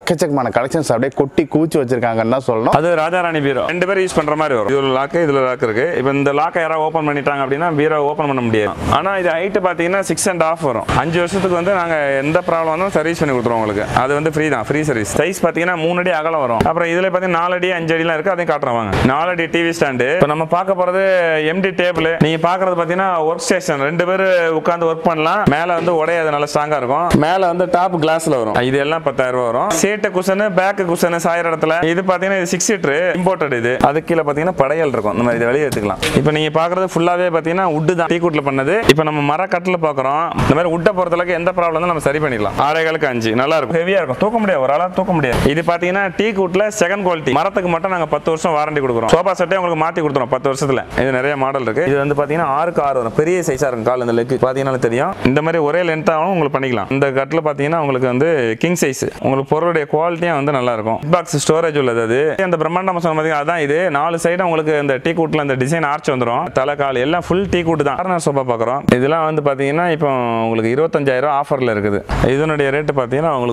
எக்கச்சக்கமான கலெக்ஷன்ஸ் அப்படியே கொட்டி கூச்சி வச்சிருக்காங்கன்னு தான் சொல்லணும் அது ராஜாராணி பீரோ ரெண்டு பேரும் யூஸ் பண்ற மாதிரி வரும் இதுல லாக் இதுல லாக் இருக்கு இப்போ இந்த லாக்கை யாராவது ஓப்பன் பண்ணிட்டாங்க அப்படின்னா பீரோ ஓப்பன் பண்ண முடியாது ஆனா இது ஹைட் பாத்தீங்கன்னா சிக்ஸ் அண்ட் ஆஃப் வரும் அஞ்சு வருஷத்துக்கு வந்து நாங்க எந்த ப்ராப்ளம் வந்தாலும் சர்வீஸ் பண்ணி கொடுத்துருவோம் உங்களுக்கு அது வந்து ஃப்ரீ தான் ஃப்ரீ சர்வீஸ் சைஸ் பாத்தீங்கன்னா மூணு அடி அகலம் வரும் அப்புறம் இதுல பாத்தீங்கன்னா நாலு அடி அஞ்சு அடிலாம் இருக்கு அதையும் காட்டுறோம் வாங்க நாலு அடி டிவி ஸ்டாண்டு இப்போ நம்ம பார்க்க போறது எம்டி டேபிள் நீங்க பாக்குறது பாத்தீங்கன்னா ஒர்க் ஸ்டேஷன் ரெண்டு பேர் உட்காந்து ஒர்க் பண்ணலாம் மேல வந்து உடையாது நல்லா ஸ்ட்ராங்கா இருக்கும் மேல வந்து டாப் கிளாஸ்ல வரும் இது எல்லாம் பத்தாயிரம் ரூபாய் வரும் சீட்டு குஷனு பேக் குஷனு சாயிற இடத்துல இது பாத்தீங்கன்னா இது சிக்ஸ் சீட்டர் இம்போர்ட்டட் இது அது கீழே பாத்தீங்கன்னா படையல் இருக்கும் இந்த மாதிரி இதை வெளியே எடுத்துக்கலாம் இப்போ நீங்க பாக்குறது ஃபுல்லாவே பாத்தீங்கன்னா உட்டு தான் டீ கூட்ல பண்ணது இப்போ நம்ம மர கட்டில் பாக்குறோம் இந்த மாதிரி உட்டை பொறுத்தளவுக்கு எந்த ப்ராப்ளம் நம்ம சரி பண்ணிக்கலாம் ஆறேகாலுக்கு அஞ்சு நல்லா இருக்கும் ஹெவியா இருக்கும் தூக்க முடியாது ஒரு ஆளா தூக்க முடியாது இது பாத்தீங்கன்னா டீ கூட்ல செகண்ட் குவாலிட்டி மரத்துக்கு மட்டும் நாங்க பத்து வருஷம் வாரண்டி கொடுக்குறோம் சோஃபா செட்டே உங்களுக்கு மாத்தி கொடுத்துரும் பத்து வருஷத்துல இது நிறைய மாடல் இருக்கு இது வந்து பாத்தீங்கன்னா ஆறுக்கு ஆறு வரும் பெரிய சைஸா இருக்கும் கால் இந்த லெக் பாத்தீங்கன்னா தெரியும் இந்த மாதிரி ஒரே லென்த்தாகவும் உங்களுக்கு பண்ணிக்கலாம் இந்த கட்டில் பாத்தீங்கன்னா உங்களுக்கு வந்து கிங் சைஸ் உங்களுக்கு பொருளுடைய குவாலிட்டியும் வந்து நல்லா இருக்கும் பாக்ஸ் ஸ்டோரேஜ் உள்ளது அது அந்த பிரம்மாண்டம் சொன்ன பாத்தீங்கன்னா அதான் இது நாலு சைடு உங்களுக்கு இந்த டீ கூட்ல இந்த டிசைன் ஆர்ச் வந்துரும் தலை கால் எல்லாம் ஃபுல் டீ கூட்டு தான் கார்னர் சோஃபா பார்க்குறோம் இதெல்லாம் வந்து பாத்தீங்கன்னா இப்போ உங்களுக்கு இருபத்தஞ்சாயிரம் ஆஃபர்ல இருக்குது இதனுடைய ரேட்டு பாத்தீங்கன்னா உங்களுக்கு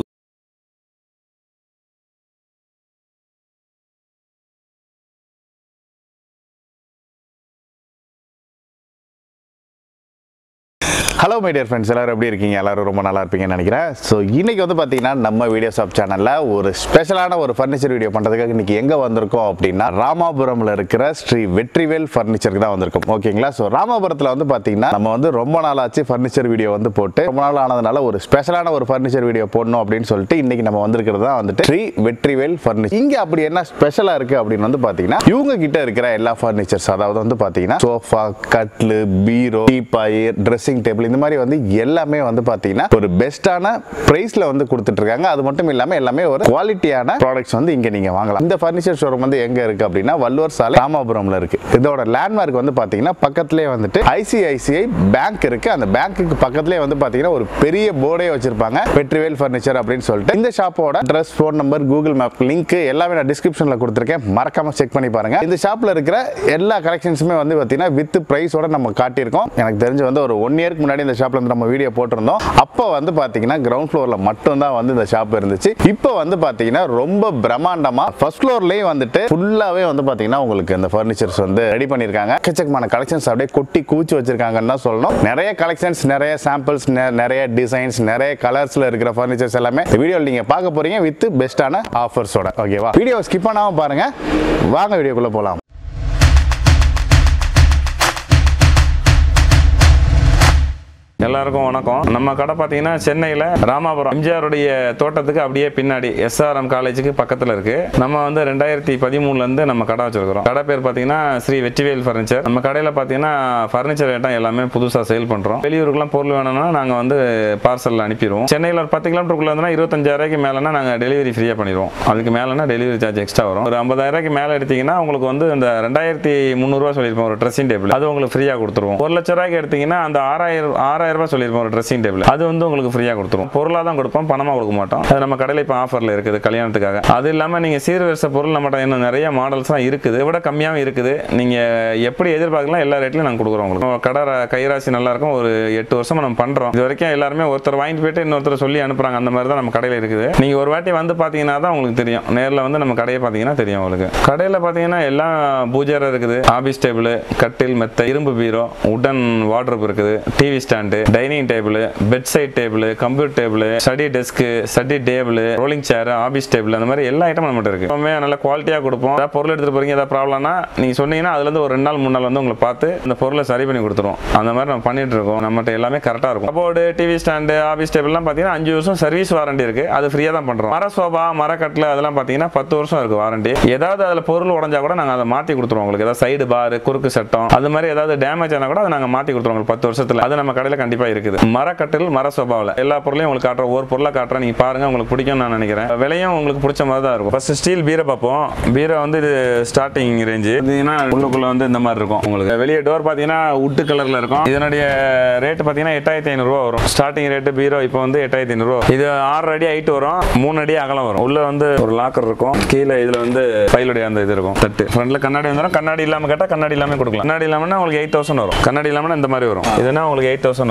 ஹலோ மை டியர் ஃப்ரெண்ட்ஸ் எல்லாரும் எப்படி இருக்கீங்க எல்லாரும் ரொம்ப நல்லா இருப்பீங்கன்னு நினைக்கிறேன் ஸோ இன்னைக்கு வந்து பார்த்தீங்கன்னா நம்ம வீடியோ ஷாப் சேனலில் ஒரு ஸ்பெஷலான ஒரு ஃபர்னிச்சர் வீடியோ பண்ணுறதுக்காக இன்னைக்கு எங்கே வந்திருக்கோம் அப்படின்னா ராமாபுரமில் இருக்கிற ஸ்ரீ வெற்றிவேல் ஃபர்னிச்சருக்கு தான் வந்திருக்கோம் ஓகேங்களா ஸோ ராமாபுரத்தில் வந்து பார்த்தீங்கன்னா நம்ம வந்து ரொம்ப நாள் ஆச்சு ஃபர்னிச்சர் வீடியோ வந்து போட்டு ரொம்ப நாள் ஆனதுனால ஒரு ஸ்பெஷலான ஒரு ஃபர்னிச்சர் வீடியோ போடணும் அப்படின்னு சொல்லிட்டு இன்னைக்கு நம்ம வந்திருக்கிறது தான் வந்துட்டு ஸ்ரீ வெற்றிவேல் ஃபர்னிச்சர் இங்கே அப்படி என்ன ஸ்பெஷலாக இருக்குது அப்படின்னு வந்து பார்த்தீங்கன்னா இவங்க கிட்ட இருக்கிற எல்லா ஃபர்னிச்சர்ஸ் அதாவது வந்து பார்த்தீங்கன்னா சோஃபா கட்லு பீரோ டீபாய் ட்ரெஸ்ஸிங் டேபிள் இந்த மாதிரி வந்து எல்லாமே வந்து பார்த்தீங்கன்னா ஒரு பெஸ்ட்டான ப்ரைஸில் வந்து கொடுத்துட்டு இருக்காங்க அது மட்டும் இல்லாமல் எல்லாமே ஒரு குவாலிட்டியான ப்ராடக்ட்ஸ் வந்து இங்கே நீங்கள் வாங்கலாம் இந்த ஃபர்னிச்சர் ஷோரூம் வந்து எங்கே இருக்குது அப்படின்னா வள்ளுவர் சாலை ராமாபுரம்ல இருக்கு இதோட லேண்ட்மார்க் வந்து பார்த்தீங்கன்னா பக்கத்துலேயே வந்துட்டு ஐசிஐசிஐ பேங்க் இருக்கு அந்த பேங்க்குக்கு பக்கத்துலேயே வந்து பார்த்தீங்கன்னா ஒரு பெரிய போர்டே வச்சிருப்பாங்க வெற்றிவேல் ஃபர்னிச்சர் அப்படின்னு சொல்லிட்டு இந்த ஷாப்போட address phone number Google map link எல்லாமே நான் டிஸ்கிரிப்ஷனில் கொடுத்துருக்கேன் மறக்காம செக் பண்ணி பாருங்க இந்த ஷாப்பில் இருக்கிற எல்லா கலெக்ஷன்ஸுமே வந்து பார்த்தீங்கன்னா வித் ப்ரைஸோட நம்ம காட்டியிருக்கோம் எனக்கு தெரிஞ்சு வந்து ஒரு ஒன் இயர்க்கு முன்னாடி இந்த ஷாப்ல இருந்து நம்ம வீடியோ போட்டிருந்தோம் அப்போ வந்து பார்த்தீங்கன்னா கிரவுண்ட் ஃப்ளோரில் மட்டும்தான் வந்து இந்த ஷாப் இருந்துச்சு இப்போ வந்து பார்த்தீங்கன்னா ரொம்ப பிரம்மாண்டமா ஃபர்ஸ்ட் ஃப்ளோர்லேயே வந்துட்டு ஃபுல்லாகவே வந்து பார்த்தீங்கன்னா உங்களுக்கு இந்த ஃபர்னிச்சர்ஸ் வந்து ரெடி பண்ணியிருக்காங்க எக்கச்சக்கமான கலெக்ஷன்ஸ் அப்படியே கொட்டி கூச்சி வச்சிருக்காங்கன்னு தான் சொல்லணும் நிறைய கலெக்ஷன்ஸ் நிறைய சாம்பிள்ஸ் நிறைய டிசைன்ஸ் நிறைய கலர்ஸ்ல இருக்கிற ஃபர்னிச்சர்ஸ் எல்லாமே இந்த வீடியோவில் நீங்க பார்க்க போறீங்க வித் பெஸ்ட்டான ஆஃபர்ஸோட ஓகேவா வீடியோ ஸ்கிப் பண்ணாம பாருங்க வாங்க வீடியோக்குள்ள போலாம் எல்லாருக்கும் வணக்கம் நம்ம கடை பார்த்தீங்கன்னா சென்னையில் ராமாபுரம் எம்ஜிஆருடைய தோட்டத்துக்கு அப்படியே பின்னாடி எஸ்ஆர்எம் காலேஜுக்கு பக்கத்தில் இருக்கு நம்ம வந்து ரெண்டாயிரத்தி பதிமூணுலேருந்து நம்ம கடை வச்சிருக்கிறோம் கடை பேர் பார்த்தீங்கன்னா ஸ்ரீ வெற்றிவேல் ஃபர்னிச்சர் நம்ம கடையில் பார்த்தீங்கன்னா ஃபர்னிச்சர் ஐட்டம் எல்லாமே புதுசாக சேல் பண்ணுறோம் வெளியூருக்குலாம் பொருள் வேணும்னா நாங்கள் வந்து பார்சலில் அனுப்பிடுவோம் சென்னையில் ஒரு பத்து கிலோமீட்டருக்குள்ள இருந்தால் இருபத்தஞ்சாயிரூபாய்க்கு மேலேனா நாங்கள் டெலிவரி ஃப்ரீயாக பண்ணிடுவோம் அதுக்கு மேலேனா டெலிவரி சார்ஜ் எக்ஸ்ட்ரா வரும் ஒரு ஐம்பதாயிரூபாய்க்கு மேலே எடுத்தீங்கன்னா உங்களுக்கு வந்து இந்த ரெண்டாயிரத்தி முந்நூறுரூவா சொல்லியிருப்போம் ஒரு ட்ரெஸ்ஸிங் டேபிள் அது உங்களுக்கு ஃப்ரீயாக கொடுத்துருவோம் ஒரு லட்ச ரூபாய்க்கு எடுத்தீங்கன்னா அந்த ஆறாயிரம் ஆறாயிரம் ரூபாய் சொல்லியிருப்போம் ஒரு ட்ரெஸ்ஸிங் டேபிள் அது வந்து உங்களுக்கு ஃப்ரீயாக கொடுத்துருவோம் பொருளாக தான் கொடுப்போம் பணமாக கொடுக்க மாட்டோம் அது நம்ம கடையில் இப்போ ஆஃபரில் இருக்குது கல்யாணத்துக்காக அது இல்லாமல் நீங்கள் சீர்வரிசை பொருள் நம்மகிட்ட இன்னும் நிறைய மாடல்ஸ்லாம் இருக்குது இதை விட கம்மியாகவும் இருக்குது நீங்கள் எப்படி எதிர்பார்க்கலாம் எல்லா ரேட்லையும் நாங்கள் கொடுக்குறோம் உங்களுக்கு நம்ம கடை ர- கைராசி நல்லா இருக்கும் ஒரு எட்டு வருஷமா நம்ம பண்ணுறோம் இது வரைக்கும் எல்லாருமே ஒருத்தர் வாங்கிட்டு போயிட்டு இன்னொருத்தர் சொல்லி அனுப்புறாங்க அந்த மாதிரி தான் நம்ம கடையில் இருக்குது நீங்கள் ஒரு வாட்டி வந்து பார்த்தீங்கன்னா தான் உங்களுக்கு தெரியும் நேரில் வந்து நம்ம கடையை பார்த்தீங்கன்னா தெரியும் உங்களுக்கு கடையில் பார்த்தீங்கன்னா எல்லாம் பூஜாரம் இருக்குது ஆபீஸ் டேபிள் கட்டில் மெத்த இரும்பு பீரோ உடன் வார்ட்ரோப் இருக்குது TV stand dining table bedside table computer table study desk study table rolling chair office table அந்த மாதிரி எல்லா ஐட்டமும் நம்மகிட்ட இருக்கு எப்பவுமே நல்ல குவாலிட்டியாக கொடுப்போம் ஏதாவது பொருள் எடுத்துட்டு போறீங்க ஏதாவது ப்ராப்ளம்னா நீங்க சொன்னீங்கன்னா அதுல இருந்து ஒரு ரெண்டு நாள் மூணு நாள் வந்து உங்களை பார்த்து இந்த பொருளை சரி பண்ணி கொடுத்துருவோம் அந்த மாதிரி நம்ம பண்ணிட்டு இருக்கோம் நம்மகிட்ட எல்லாமே கரெக்டாக இருக்கும் கபோர்டு டிவி ஸ்டாண்டு ஆபீஸ் டேபிள்லாம் பார்த்தீங்கன்னா அஞ்சு வருஷம் சர்வீஸ் வாரண்டி இருக்கு அது ஃப்ரீயாக தான் பண்றோம் மர சோபா மரக்கட்டில் அதெல்லாம் பார்த்தீங்கன்னா பத்து வருஷம் இருக்கு வாரண்டி ஏதாவது அதில் பொருள் உடஞ்சா கூட நாங்கள் அதை மாற்றி கொடுத்துருவோம் உங்களுக்கு ஏதாவது சைடு பார் குறுக்கு சட்டம் அது மாதிரி ஏதாவது டேமேஜ் ஆனால் கூட அதை நாங்கள் மாற்றி கொடுத்துருவோம் உங்களுக்கு பத்து வருஷத்தில் அது நம்ம கடையில் கண்டிப்பாக இருக்குது மரக்கட்டில் மர சோபாவில் எல்லா பொருளையும் உங்களுக்கு காட்டுறோம் ஒரு பொருளை காட்டுறேன் நீங்கள் பாருங்க உங்களுக்கு பிடிக்கும் நான் நினைக்கிறேன் விலையும் உங்களுக்கு பிடிச்ச மாதிரி தான் இருக்கும் ஃபர்ஸ்ட் ஸ்டீல் பீரை பார்ப்போம் பீரை வந்து இது ஸ்டார்டிங் ரேஞ்சு பார்த்தீங்கன்னா உள்ளுக்குள்ள வந்து இந்த மாதிரி இருக்கும் உங்களுக்கு வெளியே டோர் பார்த்தீங்கன்னா உட்டு கலரில் இருக்கும் இதனுடைய ரேட் பார்த்தீங்கன்னா எட்டாயிரத்தி ஐநூறுரூவா வரும் ஸ்டார்டிங் ரேட்டு பீரோ இப்போ வந்து எட்டாயிரத்தி ஐநூறுரூவா இது ஆறு அடி ஹைட் வரும் மூணு அடி அகலம் வரும் உள்ள வந்து ஒரு லாக்கர் இருக்கும் கீழே இதுல வந்து ஃபைலுடைய அந்த இது இருக்கும் தட்டு ஃப்ரண்ட்ல கண்ணாடி வந்துடும் கண்ணாடி இல்லாம கேட்டா கண்ணாடி இல்லாம கொடுக்கலாம் கண்ணாடி இல்லாமன்னா உங்களுக்கு எயிட் தௌசண்ட் வரும் கண்ணாடி இல்லாம இந்த மாதிரி வரும் இதுனா உங்களுக்கு எயிட் தௌசண்ட்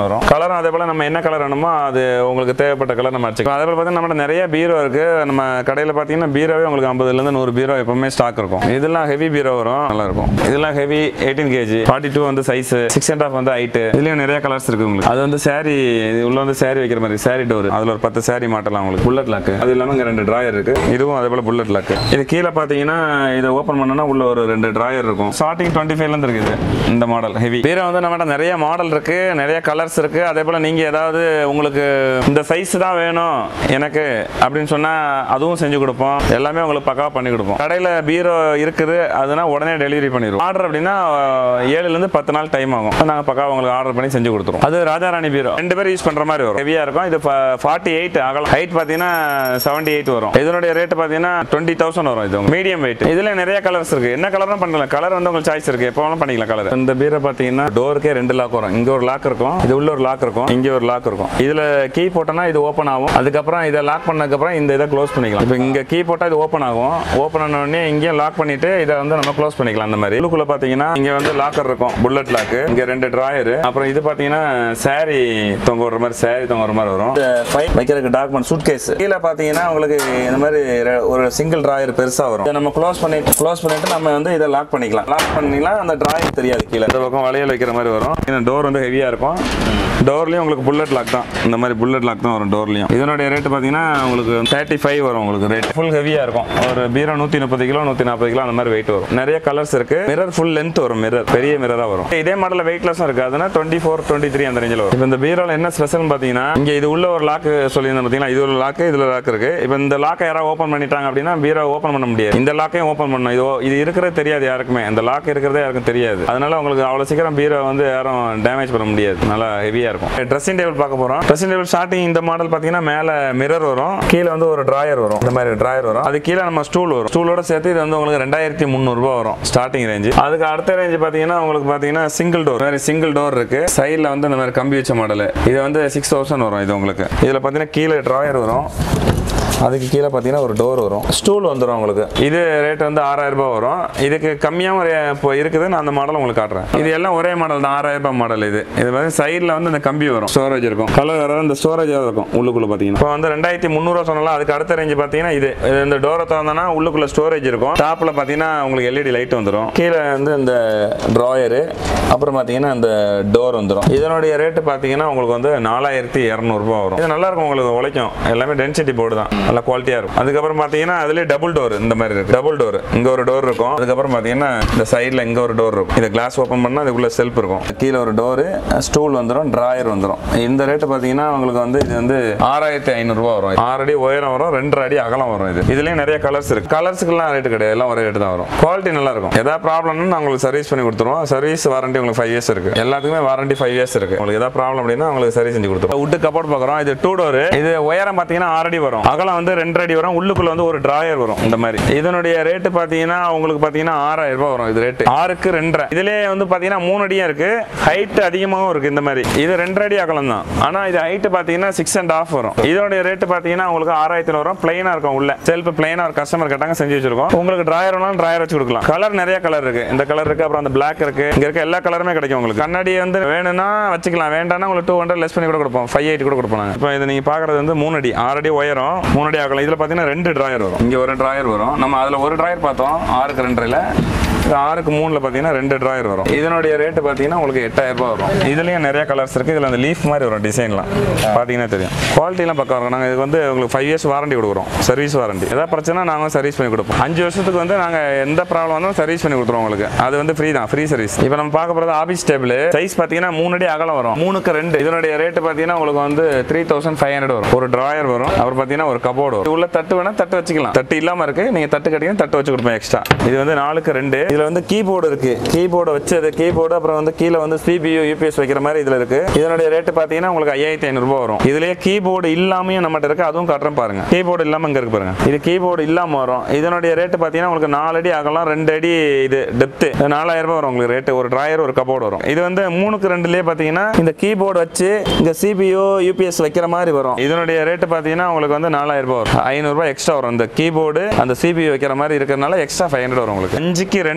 வரும் கலரும் அதே போல் நம்ம என்ன கலர் வேணுமோ அது உங்களுக்கு தேவைப்பட்ட கலர் நம்ம அடிச்சுக்கலாம் அதே போல் பார்த்தீங்கன்னா நம்மகிட்ட நிறைய பீரோ இருக்கு நம்ம கடையில் பார்த்தீங்கன்னா பீரோவே உங்களுக்கு ஐம்பதுலேருந்து நூறு பீரோ எப்பவுமே ஸ்டாக் இருக்கும் இதெல்லாம் ஹெவி பீரோ வரும் நல்லா இருக்கும் இதெல்லாம் heavy eighteen KG forty two வந்து சைஸ் சிக்ஸ் அண்ட் ஆஃப் வந்து ஹைட்டு இதுலயும் நிறைய கலர்ஸ் இருக்கு உங்களுக்கு அது வந்து saree இது உள்ள வந்து saree வைக்கிற மாதிரி saree டோர் அதுல ஒரு பத்து saree மாட்டலாம் உங்களுக்கு புல்லட் லாக் அது இல்லாம இங்க ரெண்டு டிராயர் இருக்கு இதுவும் அதே போல புல்லட் லாக் இது கீழே பாத்தீங்கன்னா இதை ஓப்பன் பண்ணனா உள்ள ஒரு ரெண்டு டிராயர் இருக்கும் ஸ்டார்டிங் டுவெண்ட்டி ஃபைவ்ல இருந்து இருக்குது இந்த மாடல் ஹெவி பீரோ வந்து நம்மகிட்ட நிறைய மாடல் இருக்கு நிறைய கலர்ஸ் இருக்கு அதே போல நீங்க ஏதாவது உங்களுக்கு இந்த சைஸ் தான் வேணும் எனக்கு அப்படின்னு சொன்னா அதுவும் செஞ்சு கொடுப்போம் எல்லாமே உங்களுக்கு பக்காவா பண்ணி கொடுப்போம் கடையில பீரோ இருக்குது அதுனா உடனே டெலிவரி பண்ணிடுவோம் ஆர்டர் அப்படின்னா அஹ், ஏழுல இருந்து பத்து நாள் டைம் ஆகும் நாங்க பக்காவா உங்களுக்கு ஆர்டர் பண்ணி செஞ்சு கொடுத்துருவோம் அது ராஜாராணி பீரோ ரெண்டு பேரும் யூஸ் பண்ற மாதிரி வரும் ஹெவியா இருக்கும் இது ஃபார்ட்டி எயிட் அகலம் ஹைட் பாத்தீங்கன்னா செவன்டி எயிட் வரும் இதனுடைய ரேட் பாத்தீங்கன்னா டுவெண்ட்டி தௌசண்ட் வரும் இது மீடியம் வெயிட் இதுல நிறைய கலர்ஸ் இருக்கு என்ன கலரும் பண்ணலாம் கலர் வந்து உங்களுக்கு சாய்ஸ் இருக்கு எப்போ வேணாலும் பண்ணிக்கலாம் கலர் இந்த பீரை பாத்தீங்கன்னா டோருக்கே ரெண்டு லாக் வரும் இங்க ஒரு லாக் இருக்கும் இது உள்ள ஒரு லாக் இருக்கும் இங்க ஒரு லாக் இருக்கும் இதுல கீ போட்டோம்னா இது ஓப்பன் ஆகும் அதுக்கப்புறம் இதை லாக் பண்ணதுக்கப்புறம் இந்த இதை க்ளோஸ் பண்ணிக்கலாம் இப்போ இங்க கீ போட்டா இது ஓப்பன் ஆகும் ஓப்பன் ஆன உடனே இங்கேயும் லாக் பண்ணிட்டு இதை வந்து நம்ம க்ளோஸ் பண்ணிக்கலாம் அந்த மாதிரி உள்ளுக்குள்ள பாத்தீங்கன்னா இங்க வந்து லாக்கர் இருக்கும் புல்லட் லாக் இங்க ரெண்டு டிராயர் அப்புறம் இது பாத்தீங்கன்னா saree தொங்க விடுற மாதிரி saree தொங்க விடுற மாதிரி வரும் இந்த ஃபைல் வைக்கிறதுக்கு டாக்குமெண்ட் சூட் கேஸ் கீழே பாத்தீங்கன்னா உங்களுக்கு இந்த மாதிரி ரெ- ஒரு சிங்கிள் டிராயர் பெருசா வரும் இதை நம்ம க்ளோஸ் பண்ணி க்ளோஸ் பண்ணிட்டு நம்ம வந்து இதை லாக் பண்ணிக்கலாம் லாக் பண்ணிக்கலாம் அந்த டிராயர் தெரியாது கீழே இந்த பக்கம் வளையல் வைக்கிற மாதிரி வரும் டோர் வந்து ஹெவியா இருக்கும் டோர்லயும் உங்களுக்கு புல்லட் லாக் தான் இந்த மாதிரி புல்லட் லாக் தான் வரும் டோர்லயும் இதனுடைய ரேட் பாத்தீங்கன்னா உங்களுக்கு தேர்ட்டி ஃபைவ் வரும் உங்களுக்கு ரேட் ஃபுல் ஹெவியா இருக்கும் ஒரு பீரோ நூத்தி முப்பது கிலோ நூத்தி நாற்பது கிலோ அந்த மாதிரி வெயிட் வரும் நிறைய கலர்ஸ் இருக்கு மிரர் ஃபுல் லென்த் வரும் மிரர் பெரிய மிரரா வரும் இதே மாடல வெயிட்லெஸ்ஸும் இருக்கு அதுனா டுவெண்ட்டி ஃபோர் டுவெண்ட்டி த்ரீ அந்த ரேஞ்சில் வரும் இப்போ இந்த பீரோல என்ன ஸ்பெஷல் பாத்தீங்கன்னா இங்க இது உள்ள ஒரு லாக் சொல்லியிருந்தேன் பாத்தீங்கன்னா இது ஒரு லாக் இதுல லாக் இருக்கு இப்போ இந்த லாக்கை யாராவது ஓப்பன் பண்ணிட்டாங்க அப்படின்னா பீரோ ஓப்பன் பண்ண முடியாது இந்த லாக்கையும் ஓப்பன் பண்ணணும் இது இது இருக்கிறது தெரியாது யாருக்குமே இந்த லாக் இருக்கிறதே யாருக்கும் தெரியாது அதனால உங்களுக்கு அவ்வளவு சீக்கிரம் பீரோ வந்து யாரும் டேமேஜ் பண்ண முடியாது நல்லா ஹெவியா இருக்கும் ட்ரெஸ்ஸிங் டேபிள் பார்க்க போறோம் ட்ரெஸ்ஸிங் டேபிள் ஸ்டார்டிங் இந்த மாடல் பாத்தீங்கன்னா மேல மிரர் வரும் கீழே வந்து ஒரு டிராயர் வரும் இந்த மாதிரி டிராயர் வரும் அது கீழே நம்ம ஸ்டூல் வரும் ஸ்டூலோட சேர்த்து இது வந்து உங்களுக்கு ரெண்டாயிரத்தி முந்நூறுபா வரும் ஸ்டார்டிங் ரேஞ்ச் அதுக்கு அடுத்த ரேஞ்ச் பாத்தீங்கன்னா உங்களுக்கு பாத்தீங்கன்னா சிங்கிள் டோர் மாதிரி சிங்கிள் டோர் இருக்கு சைடில் வந்து இந்த மாதிரி கம்பி வச்ச மாடல் இது வந்து சிக்ஸ் தௌசண்ட் வரும் இது உங்களுக்கு இதுல பாத்தீங்கன்னா கீழே டிராயர் வரும் அதுக்கு கீழே பார்த்தீங்கன்னா ஒரு டோர் வரும் ஸ்டூல் வந்துடும் உங்களுக்கு இது ரேட் வந்து ஆறாயிரம் ரூபாய் வரும் இதுக்கு கம்மியாகவும் ஒரு இப்போ இருக்குது நான் அந்த மாடல் உங்களுக்கு காட்டுறேன் இது எல்லாம் ஒரே மாடல் தான் ஆறாயிரம் ரூபாய் மாடல் இது இது வந்து சைடில் வந்து இந்த கம்பி வரும் ஸ்டோரேஜ் இருக்கும் கலர் வேற இந்த ஸ்டோரேஜாக இருக்கும் உள்ளுக்குள்ள பார்த்தீங்கன்னா இப்போ வந்து ரெண்டாயிரத்தி முந்நூறுவா சொன்னாலும் அதுக்கு அடுத்த ரேஞ்ச் பார்த்தீங்கன்னா இது இது இந்த டோரை திறந்தோன்னா உள்ளுக்குள்ள ஸ்டோரேஜ் இருக்கும் டாப்பில் பார்த்தீங்கன்னா உங்களுக்கு எல்இடி லைட் வந்துடும் கீழே வந்து இந்த ட்ராயரு அப்புறம் பார்த்தீங்கன்னா இந்த டோர் வந்துடும் இதனுடைய ரேட்டு பார்த்தீங்கன்னா உங்களுக்கு வந்து நாலாயிரத்தி இரநூறுபா வரும் இது நல்லா இருக்கும் உங்களுக்கு உழைக்கும் எல்லாமே டென்சிட்டி போர்டு தான் நல்லா குவாலிட்டியாக இருக்கும் அதுக்கப்புறம் பார்த்தீங்கன்னா அதுலேயே டபுள் டோர் இந்த மாதிரி இருக்கு டபுள் டோர் இங்கே ஒரு டோர் இருக்கும் அதுக்கப்புறம் பார்த்தீங்கன்னா இந்த சைடில் இங்கே ஒரு டோர் இருக்கும் இது கிளாஸ் ஓப்பன் பண்ணால் அதுக்குள்ள செல்ஃப் இருக்கும் கீழே ஒரு டோரு ஸ்டூல் வந்துடும் டிராயர் வந்துடும் இந்த ரேட்டு பார்த்தீங்கன்னா உங்களுக்கு வந்து இது வந்து ஆறாயிரத்தி ஐநூறுரூவா வரும் ஆறு அடி உயரம் வரும் ரெண்டரை அடி அகலம் வரும் இது இதுலேயும் நிறைய கலர்ஸ் இருக்கு கலர்ஸுக்குலாம் ரேட்டு கிடையாது எல்லாம் ஒரே ரேட்டு தான் வரும் குவாலிட்டி நல்லா இருக்கும் ஏதாவது ப்ராப்ளம்னு நான் உங்களுக்கு சர்வீஸ் பண்ணி கொடுத்துருவோம் சர்வீஸ் வாரண்டி உங்களுக்கு ஃபைவ் இயர்ஸ் இருக்கு எல்லாத்துக்குமே வாரண்டி ஃபைவ் இயர்ஸ் இருக்கு உங்களுக்கு ஏதாவது ப்ராப்ளம் அப்படின்னா உங்களுக்கு சரி செஞ்சு கொடுத்துருவோம் உட்டு கப்போர்ட் பார்க்குறோம் இது டூ டோர் இது உயரம் பார்த்தீங்கன்னா ஆறு அடி வரும் அகலம் வந்து ரெண்டு அடி வரும் உள்ளுக்குள்ள வந்து ஒரு டிராயர் வரும் இந்த மாதிரி இதனுடைய ரேட்டு பார்த்தீங்கன்னா உங்களுக்கு பார்த்தீங்கன்னா ஆறாயிரம் ரூபாய் வரும் இது ரேட்டு ஆறுக்கு ரெண்டரை இதுலேயே வந்து பார்த்தீங்கன்னா மூணு அடியும் இருக்கு ஹைட் அதிகமாகவும் இருக்கு இந்த மாதிரி இது ரெண்டரை அடி அகலம் தான் ஆனால் இது ஹைட் பார்த்தீங்கன்னா சிக்ஸ் அண்ட் ஆஃப் வரும் இதனுடைய ரேட்டு பார்த்தீங்கன்னா உங்களுக்கு ஆறாயிரத்துல வரும் பிளைனா இருக்கும் உள்ள செல்ஃப் பிளைனா ஒரு கஸ்டமர் கேட்டாங்க செஞ்சு வச்சிருக்கோம் உங்களுக்கு டிராயர் வேணாலும் டிராயர் வச்சு கொடுக்கலாம் கலர் நிறைய கலர் இருக்கு இந்த கலர் இருக்கு அப்புறம் அந்த பிளாக் இருக்கு இங்க இருக்க எல்லா கலருமே கிடைக்கும் உங்களுக்கு கண்ணாடி வந்து வேணும்னா வச்சுக்கலாம் வேண்டாம்னா உங்களுக்கு டூ ஹண்ட்ரட் லெஸ் பண்ணி கூட கொடுப்போம் ஃபைவ் எயிட் கூட கொடுப்போம் நாங்க. இப்போ இது நீங்க பாக்குறது வந்து மூணு அடி ஆறு அடி உயரம் மூணு அடி ஆகலாம் இதுல பாத்தீங்கன்னா ரெண்டு டிராயர் வரும் இங்க ஒரு டிராயர் வரும் நம்ம அதுல ஒரு டிராயர் பார்த்தோம் ஆறுக்கு ரெண்டரைல இது ஆறுக்கு மூணுல பாத்தீங்கன்னா ரெண்டு டிராயர் வரும் இதனுடைய ரேட்டு பாத்தீங்கன்னா உங்களுக்கு எட்டாயிரம் ரூபாய் வரும் இதுலயும் நிறைய கலர்ஸ் இருக்கு இதுல அந்த லீஃப் மாதிரி வரும் டிசைன்லாம் பாத்தீங்கன்னா தெரியும் குவாலிட்டிலாம் பக்கம் இருக்கும் நாங்க இது வந்து உங்களுக்கு ஃபைவ் இயர்ஸ் வாரண்டி கொடுக்குறோம் சர்வீஸ் வாரண்டி ஏதாவது பிரச்சனை நாங்க சர்வீஸ் பண்ணி கொடுப்போம் அஞ்சு வருஷத்துக்கு வந்து நாங்க எந்த ப்ராப்ளம் வந்தாலும் சர்வீஸ் பண்ணி கொடுத்துருவோம் உங்களுக்கு அது வந்து ஃப்ரீ தான் ஃப்ரீ சர்வீஸ் இப்போ நம்ம பார்க்க போறது ஆபீஸ் டேபிள் சைஸ் பாத்தீங்கன்னா மூணு அடி அகலம் வரும் மூணுக்கு ரெண்டு இதனுடைய ரேட்டு பாத்தீங்கன்னா உங்களுக்கு வந்து த்ரீ தௌசண்ட் ஃபைவ் ஹண்ட்ரட் வரும் ஒரு டிராயர் வரும் அப்புறம் பாத்தீங்கன்னா ஒரு கபோர்டு வரும் உள்ள தட்டு வேணா தட்டு வச்சுக்கலாம் தட்டு இல்லாம இருக்கு நீங்க தட்டு கட்டிங்கன்னா தட்டு வச்சு கொடுப்போம் எக்ஸ்ட்ரா இது வந்து நாலுக்கு ரெண்டு இதுல வந்து கீபோர்டு இருக்கு கீபோர்டு வச்சது கீபோர்டு அப்புறம் வந்து கீழே வந்து சிபியூ யூபிஎஸ் வைக்கிற மாதிரி இதுல இருக்கு இதனுடைய ரேட்டு பாத்தீங்கன்னா உங்களுக்கு ஐயாயிரத்தி ஐநூறு ரூபாய் வரும் இதுலயே கீபோர்டு இல்லாமையும் நம்மகிட்ட இருக்கு அதுவும் காட்டுறேன் பாருங்க கீபோர்டு இல்லாம இங்க இருக்கு பாருங்க இது கீபோர்டு இல்லாம வரும் இதனுடைய ரேட்டு பாத்தீங்கன்னா உங்களுக்கு நாலு அடி அகலம் ரெண்டு அடி இது டெப்த் நாலாயிரம் ரூபாய் வரும் உங்களுக்கு ரேட்டு ஒரு டிராயர் ஒரு கபோர்டு வரும் இது வந்து மூணுக்கு ரெண்டுலயே பாத்தீங்கன்னா இந்த கீபோர்டு வச்சு இங்க சிபியூ யூபிஎஸ் வைக்கிற மாதிரி வரும் இதனுடைய ரேட்டு பாத்தீங்கன்னா உங்களுக்கு வந்து நாலாயிரம் ரூபாய் வரும் ஐநூறு ரூபாய் எக்ஸ்ட்ரா வரும் இந்த கீபோர்டு அந்த சிபியூ வைக்கிற மாதிரி இருக்கிறதுனால எக்ஸ்ட்ரா ஃபைவ் ஹண்ட்ரட் வரும் உங்களுக்கு அஞ்சுக்கு ரெண்டு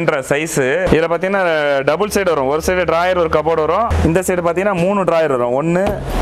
ரெண்டரை சைஸ் இதுல பாத்தீங்கன்னா டபுள் சைடு வரும் ஒரு சைடு டிராயர் ஒரு கபோர்டு வரும் இந்த சைடு பாத்தீங்கன்னா மூணு டிராயர் வரும் ஒன்னு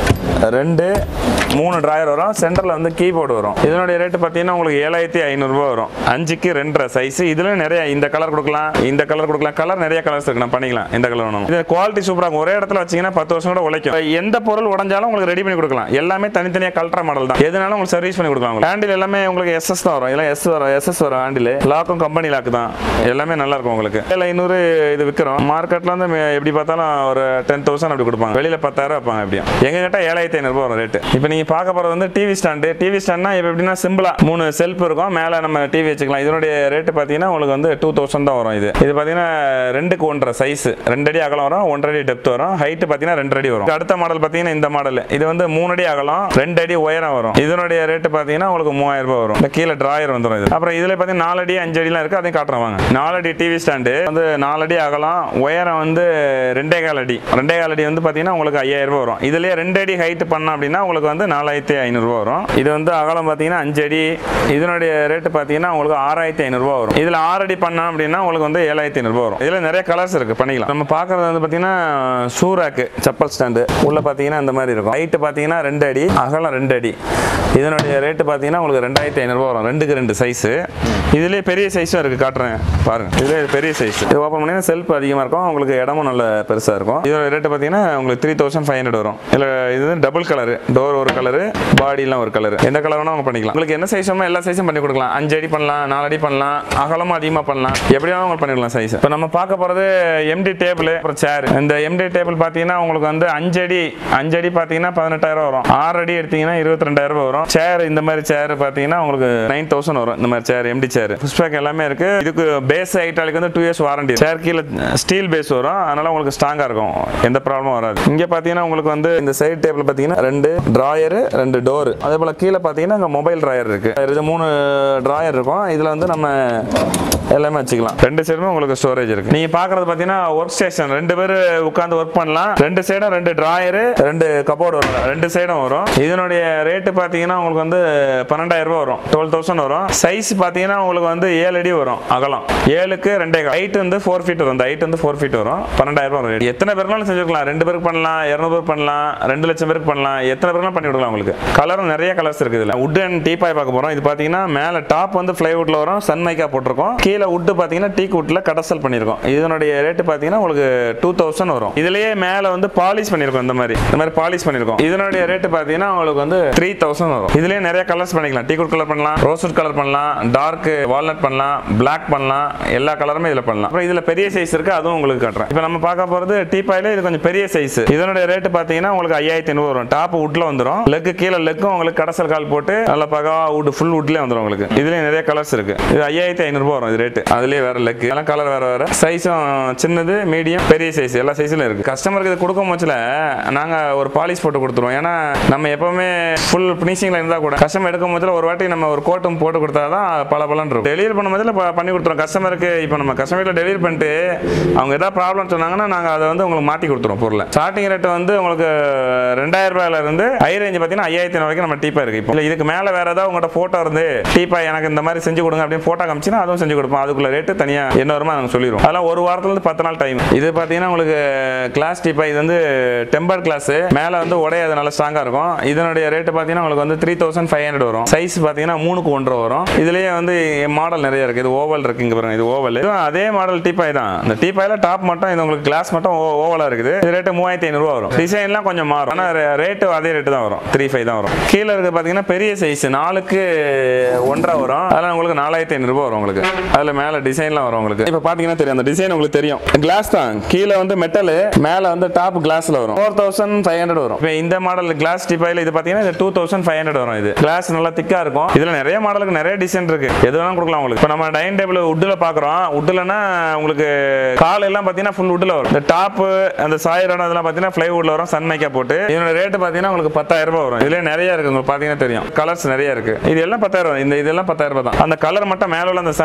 ரெண்டு மூணு டிராயர் வரும் சென்டரில் வந்து கீபோர்டு வரும் இதனுடைய ரேட்டு பார்த்தீங்கன்னா உங்களுக்கு ஏழாயிரத்தி ஐநூறுரூவா வரும் அஞ்சுக்கு ரெண்டரை சைஸ் இதுல நிறைய இந்த கலர் கொடுக்கலாம் இந்த கலர் கொடுக்கலாம் கலர் நிறைய கலர்ஸ் இருக்கு நான் பண்ணிக்கலாம் இந்த கலர் வேணும் இது குவாலிட்டி சூப்பராக இருக்கும் ஒரே இடத்துல வச்சீங்கன்னா பத்து வருஷம் கூட உழைக்கும் எந்த பொருள் உடஞ்சாலும் உங்களுக்கு ரெடி பண்ணி கொடுக்கலாம் எல்லாமே தனித்தனியாக கல்ட்ரா மாடல் தான் எதுனாலும் உங்களுக்கு சர்வீஸ் பண்ணி கொடுக்கலாம் ஹேண்டில் எல்லாமே உங்களுக்கு எஸ்எஸ் தான் வரும் இதெல்லாம் எஸ் வரும் எஸ்எஸ் வரும் ஹேண்டில் லாக்கும் கம்பெனி லாக்கு தான் எல்லாமே நல்லா இருக்கும் உங்களுக்கு ஏழு ஐநூறு இது விற்கிறோம் மார்க்கெட்டில் வந்து மே- எப்படி பார்த்தாலும் ஒரு டென் தௌசண்ட் அப்படி கொடுப்பாங்க வெளியில் பத்தாயிரம் வைப்பாங்க எப்படியும் எங்க கிட்ட ஏழாயிரத்தி ஐநூறுபா வரும் ரேட்டு இப்போ நீங்கள் பார்க்க போகிறது வந்து டிவி ஸ்டாண்டு டிவி ஸ்டாண்ட்னா இப்போ எப்படின்னா சிம்பிளா மூணு செல்ஃப் இருக்கும் மேலே நம்ம டிவி வச்சுக்கலாம் இதனுடைய ரேட்டு பார்த்தீங்கன்னா உங்களுக்கு வந்து டூ தௌசண்ட் தான் வரும் இது இது பார்த்தீங்கன்னா ரெண்டுக்கு ஒன்றரை சைஸ் ரெண்டு அடி அகலம் வரும் ஒன்றரை அடி டெப்த் வரும் ஹைட் பார்த்தீங்கன்னா ரெண்டு அடி வரும் அடுத்த மாடல் பார்த்தீங்கன்னா இந்த மாடல் இது வந்து மூணு அடி அகலம் ரெண்டு அடி உயரம் வரும் இதனுடைய ரேட்டு பார்த்தீங்கன்னா உங்களுக்கு மூவாயிரம் ரூபாய் வரும் இந்த கீழே டிராயர் வந்துடும் இது அப்புறம் இதில் பார்த்தீங்கன்னா நாலு அடி அஞ்சு அடிலாம் இருக்கு அதையும் காட்டுறேன் வாங்க நாலு அடி டிவி ஸ்டாண்டு வந்து நாலு அடி அகலம் உயரம் வந்து ரெண்டே கால் அடி ரெண்டே கால் அடி வந்து பார்த்தீங்கன்னா உங்களுக்கு ஐயாயிரம் ரூபாய் வரும் இதுலயே ரெண்டு அடி ஹைட் பண்ணோம் அப்படின்னா உங்களுக்கு வந்து நாலாயிரத்தி ஐநூறுரூவா வரும் இது வந்து அகலம் பார்த்தீங்கன்னா அஞ்சு அடி இதனுடைய ரேட்டு பார்த்தீங்கன்னா உங்களுக்கு ஆறாயிரத்தி ஐநூறுரூவா வரும் இதில் ஆறு அடி பண்ணோம் அப்படின்னா உங்களுக்கு வந்து ஏழாயிரத்தி ஐநூறுரூவா வரும் இதில் நிறைய கலர்ஸ் இருக்கு பண்ணிக்கலாம் நம்ம பார்க்கறது வந்து பார்த்தீங்கன்னா ஷூராக்கு செப்பல் ஸ்டாண்டு உள்ள பார்த்தீங்கன்னா இந்த மாதிரி இருக்கும் ஹைட்டு பார்த்தீங்கன்னா ரெண்டு அடி அகலம் ரெண்டு அடி இதனுடைய ரேட்டு பார்த்தீங்கன்னா உங்களுக்கு ரெண்டாயிரத்தி ஐநூறுரூவா வரும் ரெண்டுக்கு ரெண்டு சைஸு இதுலேயே பெரிய சைஸும் இருக்குது காட்டுறேன் பாருங்க இதுலேயே பெரிய சைஸ் இது ஓப்பன் பண்ணீங்கன்னா செல்ஃப் அதிகமாக இருக்கும் உங்களுக்கு இடமும் நல்ல பெருசாக இருக்கும் இதோட ரேட்டு பார்த்தீங்கன்னா உங்களுக்கு த்ரீ தௌசண்ட் ஃபைவ் ஹண்ட்ரட் வரும் இதில் இது டபுள் கலர் டோர் ஒரு கலரு பாடிலாம் ஒரு கலர் எந்த கலர் வேணால் அவங்க பண்ணிக்கலாம் உங்களுக்கு என்ன சைஸ் வேணுமோ எல்லா சைஸும் பண்ணி கொடுக்கலாம் அஞ்சு அடி பண்ணலாம் நாலு அடி பண்ணலாம் அகலமும் அதிகமாக பண்ணலாம் எப்படி வேணாலும் உங்களுக்கு பண்ணிக்கலாம் சைஸ் இப்போ நம்ம பார்க்க போகிறது எம்டி டேபிள் அப்புறம் சேர் இந்த எம்டி டேபிள் பார்த்தீங்கன்னா உங்களுக்கு வந்து அஞ்சு அடி அஞ்சு அடி பார்த்தீங்கன்னா பதினெட்டாயிரம் வரும் ஆறு அடி எடுத்தீங்கன்னா இருபத்தி ரெண்டாயிரம் ரூபாய் வரும் சேர் இந்த மாதிரி சேர் பார்த்தீங்கன்னா உங்களுக்கு நைன் தௌசண்ட் வரும் இந்த மாதிரி சேர் எம்டி சேர் புஷ்பேக் எல்லாமே இருக்கு இதுக்கு பேஸ் ஐட்டாலுக்கு வந்து டூ இயர்ஸ் வாரண்டி சேர் கீழே ஸ்டீல் பேஸ் வரும் அதனால உங்களுக்கு ஸ்ட்ராங்கா இருக்கும் எந்த ப்ராப்ளமும் வராது இங்க பாத்தீங்கன்னா உங்களுக்கு வந்து இந்த சைடு டேபிள் பாத்தீங்கன்னா ரெண்டு டிராயர் ரெண்டு டோர் அதே போல கீழே பாத்தீங்கன்னா இங்க மொபைல் டிராயர் இருக்கு இது மூணு டிராயர் இருக்கும் இதுல வந்து நம்ம எல்லாமே வச்சுக்கலாம் ரெண்டு சைடுமே உங்களுக்கு ஸ்டோரேஜ் இருக்கு நீங்க பாக்குறது பாத்தீங்கன்னா ஒர்க் ஸ்டேஷன் ரெண்டு பேர் உட்கார்ந்து ஒர்க் பண்ணலாம் ரெண்டு சைடும் ரெண்டு டிராயர் ரெண்டு கபோர்டு வரும் ரெண்டு சைடும் வரும் இதனுடைய ரேட்டு பாத்தீங்கன்னா உங்களுக்கு வந்து பன்னெண்டாயிரம் ரூபாய் வரும் டுவெல் தௌசண்ட் வரும் சைஸ் பாத்தீங்கன்னா உங்களுக்கு வந்து ஏழு அடி வரும் அகலம் ஏழுக்கு ரெண்டே ஹைட் வந்து ஃபோர் ஃபீட் வரும் இந்த ஹைட் வந்து ஃபோர் ஃபீட் வரும் பன்னெண்டாயிரம் ரூபாய் வரும் எத்தனை பேருனாலும் செஞ்சுக்கலாம் ரெண்டு பேருக்கு பண்ணலாம் இரநூறு பேர் பண்ணலாம் ரெண்டு லட்சம் பேருக்கு பண்ணலாம் எத்தனை பேருனாலும் பண்ணி விடலாம் உங்களுக்கு கலரும் நிறைய கலர்ஸ் இருக்குது இதுல உட் அண்ட் டீபாய் பார்க்க போறோம் இது பாத்தீங்கன்னா மேல டாப் வந்து பிளைவுட்ல வரும் சன்மைக்கா போட்டிருக்கோம் கீழே உட் பாத்தீங்கன்னா டீ குட்ல கடசல் பண்ணிருக்கோம் இதனுடைய ரேட்டு பாத்தீங்கன்னா உங்களுக்கு டூ தௌசண்ட் வரும் இதுலயே மேல வந்து பாலிஷ் பண்ணிருக்கோம் இந்த மாதிரி இந்த மாதிரி பாலிஷ் பண்ணிருக்கோம் இதனுடைய ரேட்டு பாத்தீங்கன்னா உங்களுக்கு வந்து த்ரீ தௌசண்ட் வரும் இதுலயே நிறைய கலர்ஸ் பண்ணிக்கலாம் டீ குட் கலர் பண்ணலாம் ரோஸ்வுட் கலர் பண்ணலாம் டார்க் வால்நட் பண்ணலாம் பிளாக் பண்ணலாம் எல்லா கலருமே இதுல பண்ணலாம் அப்புறம் இதுல பெரிய சைஸ் இருக்கு அதுவும் உங்களுக்கு காட்டுறேன் இப்போ நம்ம பார்க்க போறது டீபாயில இது கொஞ்சம் பெரிய சைஸ் இதனுடைய ரேட்டு பாத்தீங்கன்னா உங்களுக்கு ஐயாயிரத்தி ஐநூறு வரும் டாப் உட்ல வந்துரும் லெக் கீழே லெக்கும் உங்களுக்கு கடசல் கால் போட்டு நல்லா பகவா உட் ஃபுல் உட்லேயே வந்துரும் உங்களுக்கு இதுலயும் நிறைய கலர்ஸ் இருக்கு இது ஐயாயிரத்தி ஐநூறு வரும் இது ரேட்டு அதுலயே வேற லெக் எல்லாம் கலர் வேற வேற சைஸும் சின்னது மீடியம் பெரிய சைஸ் எல்லா சைஸ்லயும் இருக்கு கஸ்டமருக்கு இது கொடுக்கும் போச்சுல நாங்க ஒரு பாலிஷ் போட்டு கொடுத்துருவோம் ஏன்னா நம்ம எப்பவுமே ஃபுல் ஃபினிஷிங்ல இருந்தா கூட கஸ்டமர் எடுக்கும் போதுல ஒரு வாட்டி நம்ம ஒரு கோட்டும் போட்டு கொடுத்தாதான் பல பலன் இருக்கும் டெலிவரி பண்ணும் போதுல ப- பண்ணி கொடுத்துருவோம் கஸ்டமருக்கு இப்போ நம்ம கஸ்டமர்ல டெலிவரி பண்ணிட்டு அவங்க ஏதாவது ப்ராப்ளம் சொன்னாங்கன்னா நாங்க அதை வந்து உங்களுக்கு மாத்தி கொடுத்துருவோம் பொருளை ஸ்டார்டிங் ரேட் வந்து உங்களுக்கு ரெண்டாயிரம் ரூபாயில இருந்து ஹை ரேஞ்ச் பார்த்தீங்கன்னா ஐயாயிரத்தி வரைக்கும் நம்ம டீப்பா இருக்கு இப்போ இல்ல இதுக்கு மேல வேற ஏதாவது உங்கள்கிட்ட போட்டோ இருந்து டீப்பா எனக்கு இந்த மாதிரி செஞ்சு கொடுங்க அப்படின்னு போட்டோ காமிச்சுன்னா அதுவும் செஞ்சு கொடுப்போம் அதுக்குள்ள ரேட்டு தனியா என்ன வருமா நாங்கள் சொல்லிடுவோம் அதெல்லாம் ஒரு வாரத்துல இருந்து பத்து நாள் டைம் இது பார்த்தீங்கன்னா உங்களுக்கு கிளாஸ் டீப்பா இது வந்து டெம்பர் கிளாஸ் மேல வந்து உடையாது நல்லா ஸ்ட்ராங்கா இருக்கும் இதனுடைய ரேட்டு பார்த்தீங்கன்னா உங்களுக்கு வந்து த்ரீ தௌசண்ட் ஃபைவ் ஹண்ட்ரட் வரும் சைஸ் பார்த்தீங்கன்னா மூணுக்கு ஒன்றரை வரும் இதுலயே வந்து மாடல் நிறைய இருக்கு இது ஓவல் இருக்கு இங்க பாருங்க இது ஓவல் இதுவும் அதே மாடல் டீப்பாய் தான் இந்த டீப்பாயில டாப் மட்டும் இது உங்களுக்கு கிளாஸ் மட்டும் ஓவலா இருக்குது இது ரேட்டு மூவாயிரத்தி ஐநூறுவா வரும் டிசைன்லாம் கொஞ்சம் மாறும் ஆனால் ரேட்டு அதே ரேட்டு தான் வரும் த்ரீ ஃபைவ் தான் வரும் கீழே இருக்கு பார்த்தீங்கன்னா பெரிய சைஸ் நாலுக்கு ஒன்றரை வரும் அதெல்லாம் உங்களுக்கு நாலாயிரத்தி ஐநூறுபா வரும் உங்களுக்கு அதில் மேலே டிசைன்லாம் வரும் உங்களுக்கு இப்போ பார்த்தீங்கன்னா தெரியும் அந்த டிசைன் உங்களுக்கு தெரியும் கிளாஸ் தான் கீழே வந்து மெட்டல் மேலே வந்து டாப் கிளாஸ்ல வரும் ஃபோர் தௌசண்ட் ஃபைவ் ஹண்ட்ரட் வரும் இப்போ இந்த மாடல் கிளாஸ் டிப்பாயில் இது பார்த்தீங்கன்னா இது டூ தௌசண்ட் ஃபைவ் ஹண்ட்ரட் வரும் இது கிளாஸ் நல்லா திக்கா இருக்கும் இதுல நிறைய மாடலுக்கு நிறைய டிசைன் இருக்கு எது வேணாலும் கொடுக்கலாம் உங்களுக்கு இப்போ நம்ம டைனிங் டேபிள் உட்டில் பார்க்குறோம் உட்டில்னா உங்களுக்கு கால் எல்லாம் பார்த்தீங்கன்னா ஃபுல் உட்டில் வரும் இந்த டாப் அந்த சாயிரம் அதெல்லாம் பார்த்தீங்கன்னா ஃப்ளைவுட்ல வரும் சன் மேக்கப் போட்டு இதோட ரேட்டு பார்த்தீங்கன்னா உங்களுக்கு பத்தாயிரம் ரூபாய் வரும் இதுல நிறைய இருக்கு உங்களுக்கு பார்த்தீங்கன்னா தெரியும் கலர்ஸ் நிறைய இருக்கு இது எல்லாம் பத்தாயிரம் ரூபாய் இந்த இதெல்லாம் பத்தாயிரம் ரூபாய் தான் அந்த கலர் மட்டும் மேல உள்ள அந்த சன் மேக்கா இருக்குல்ல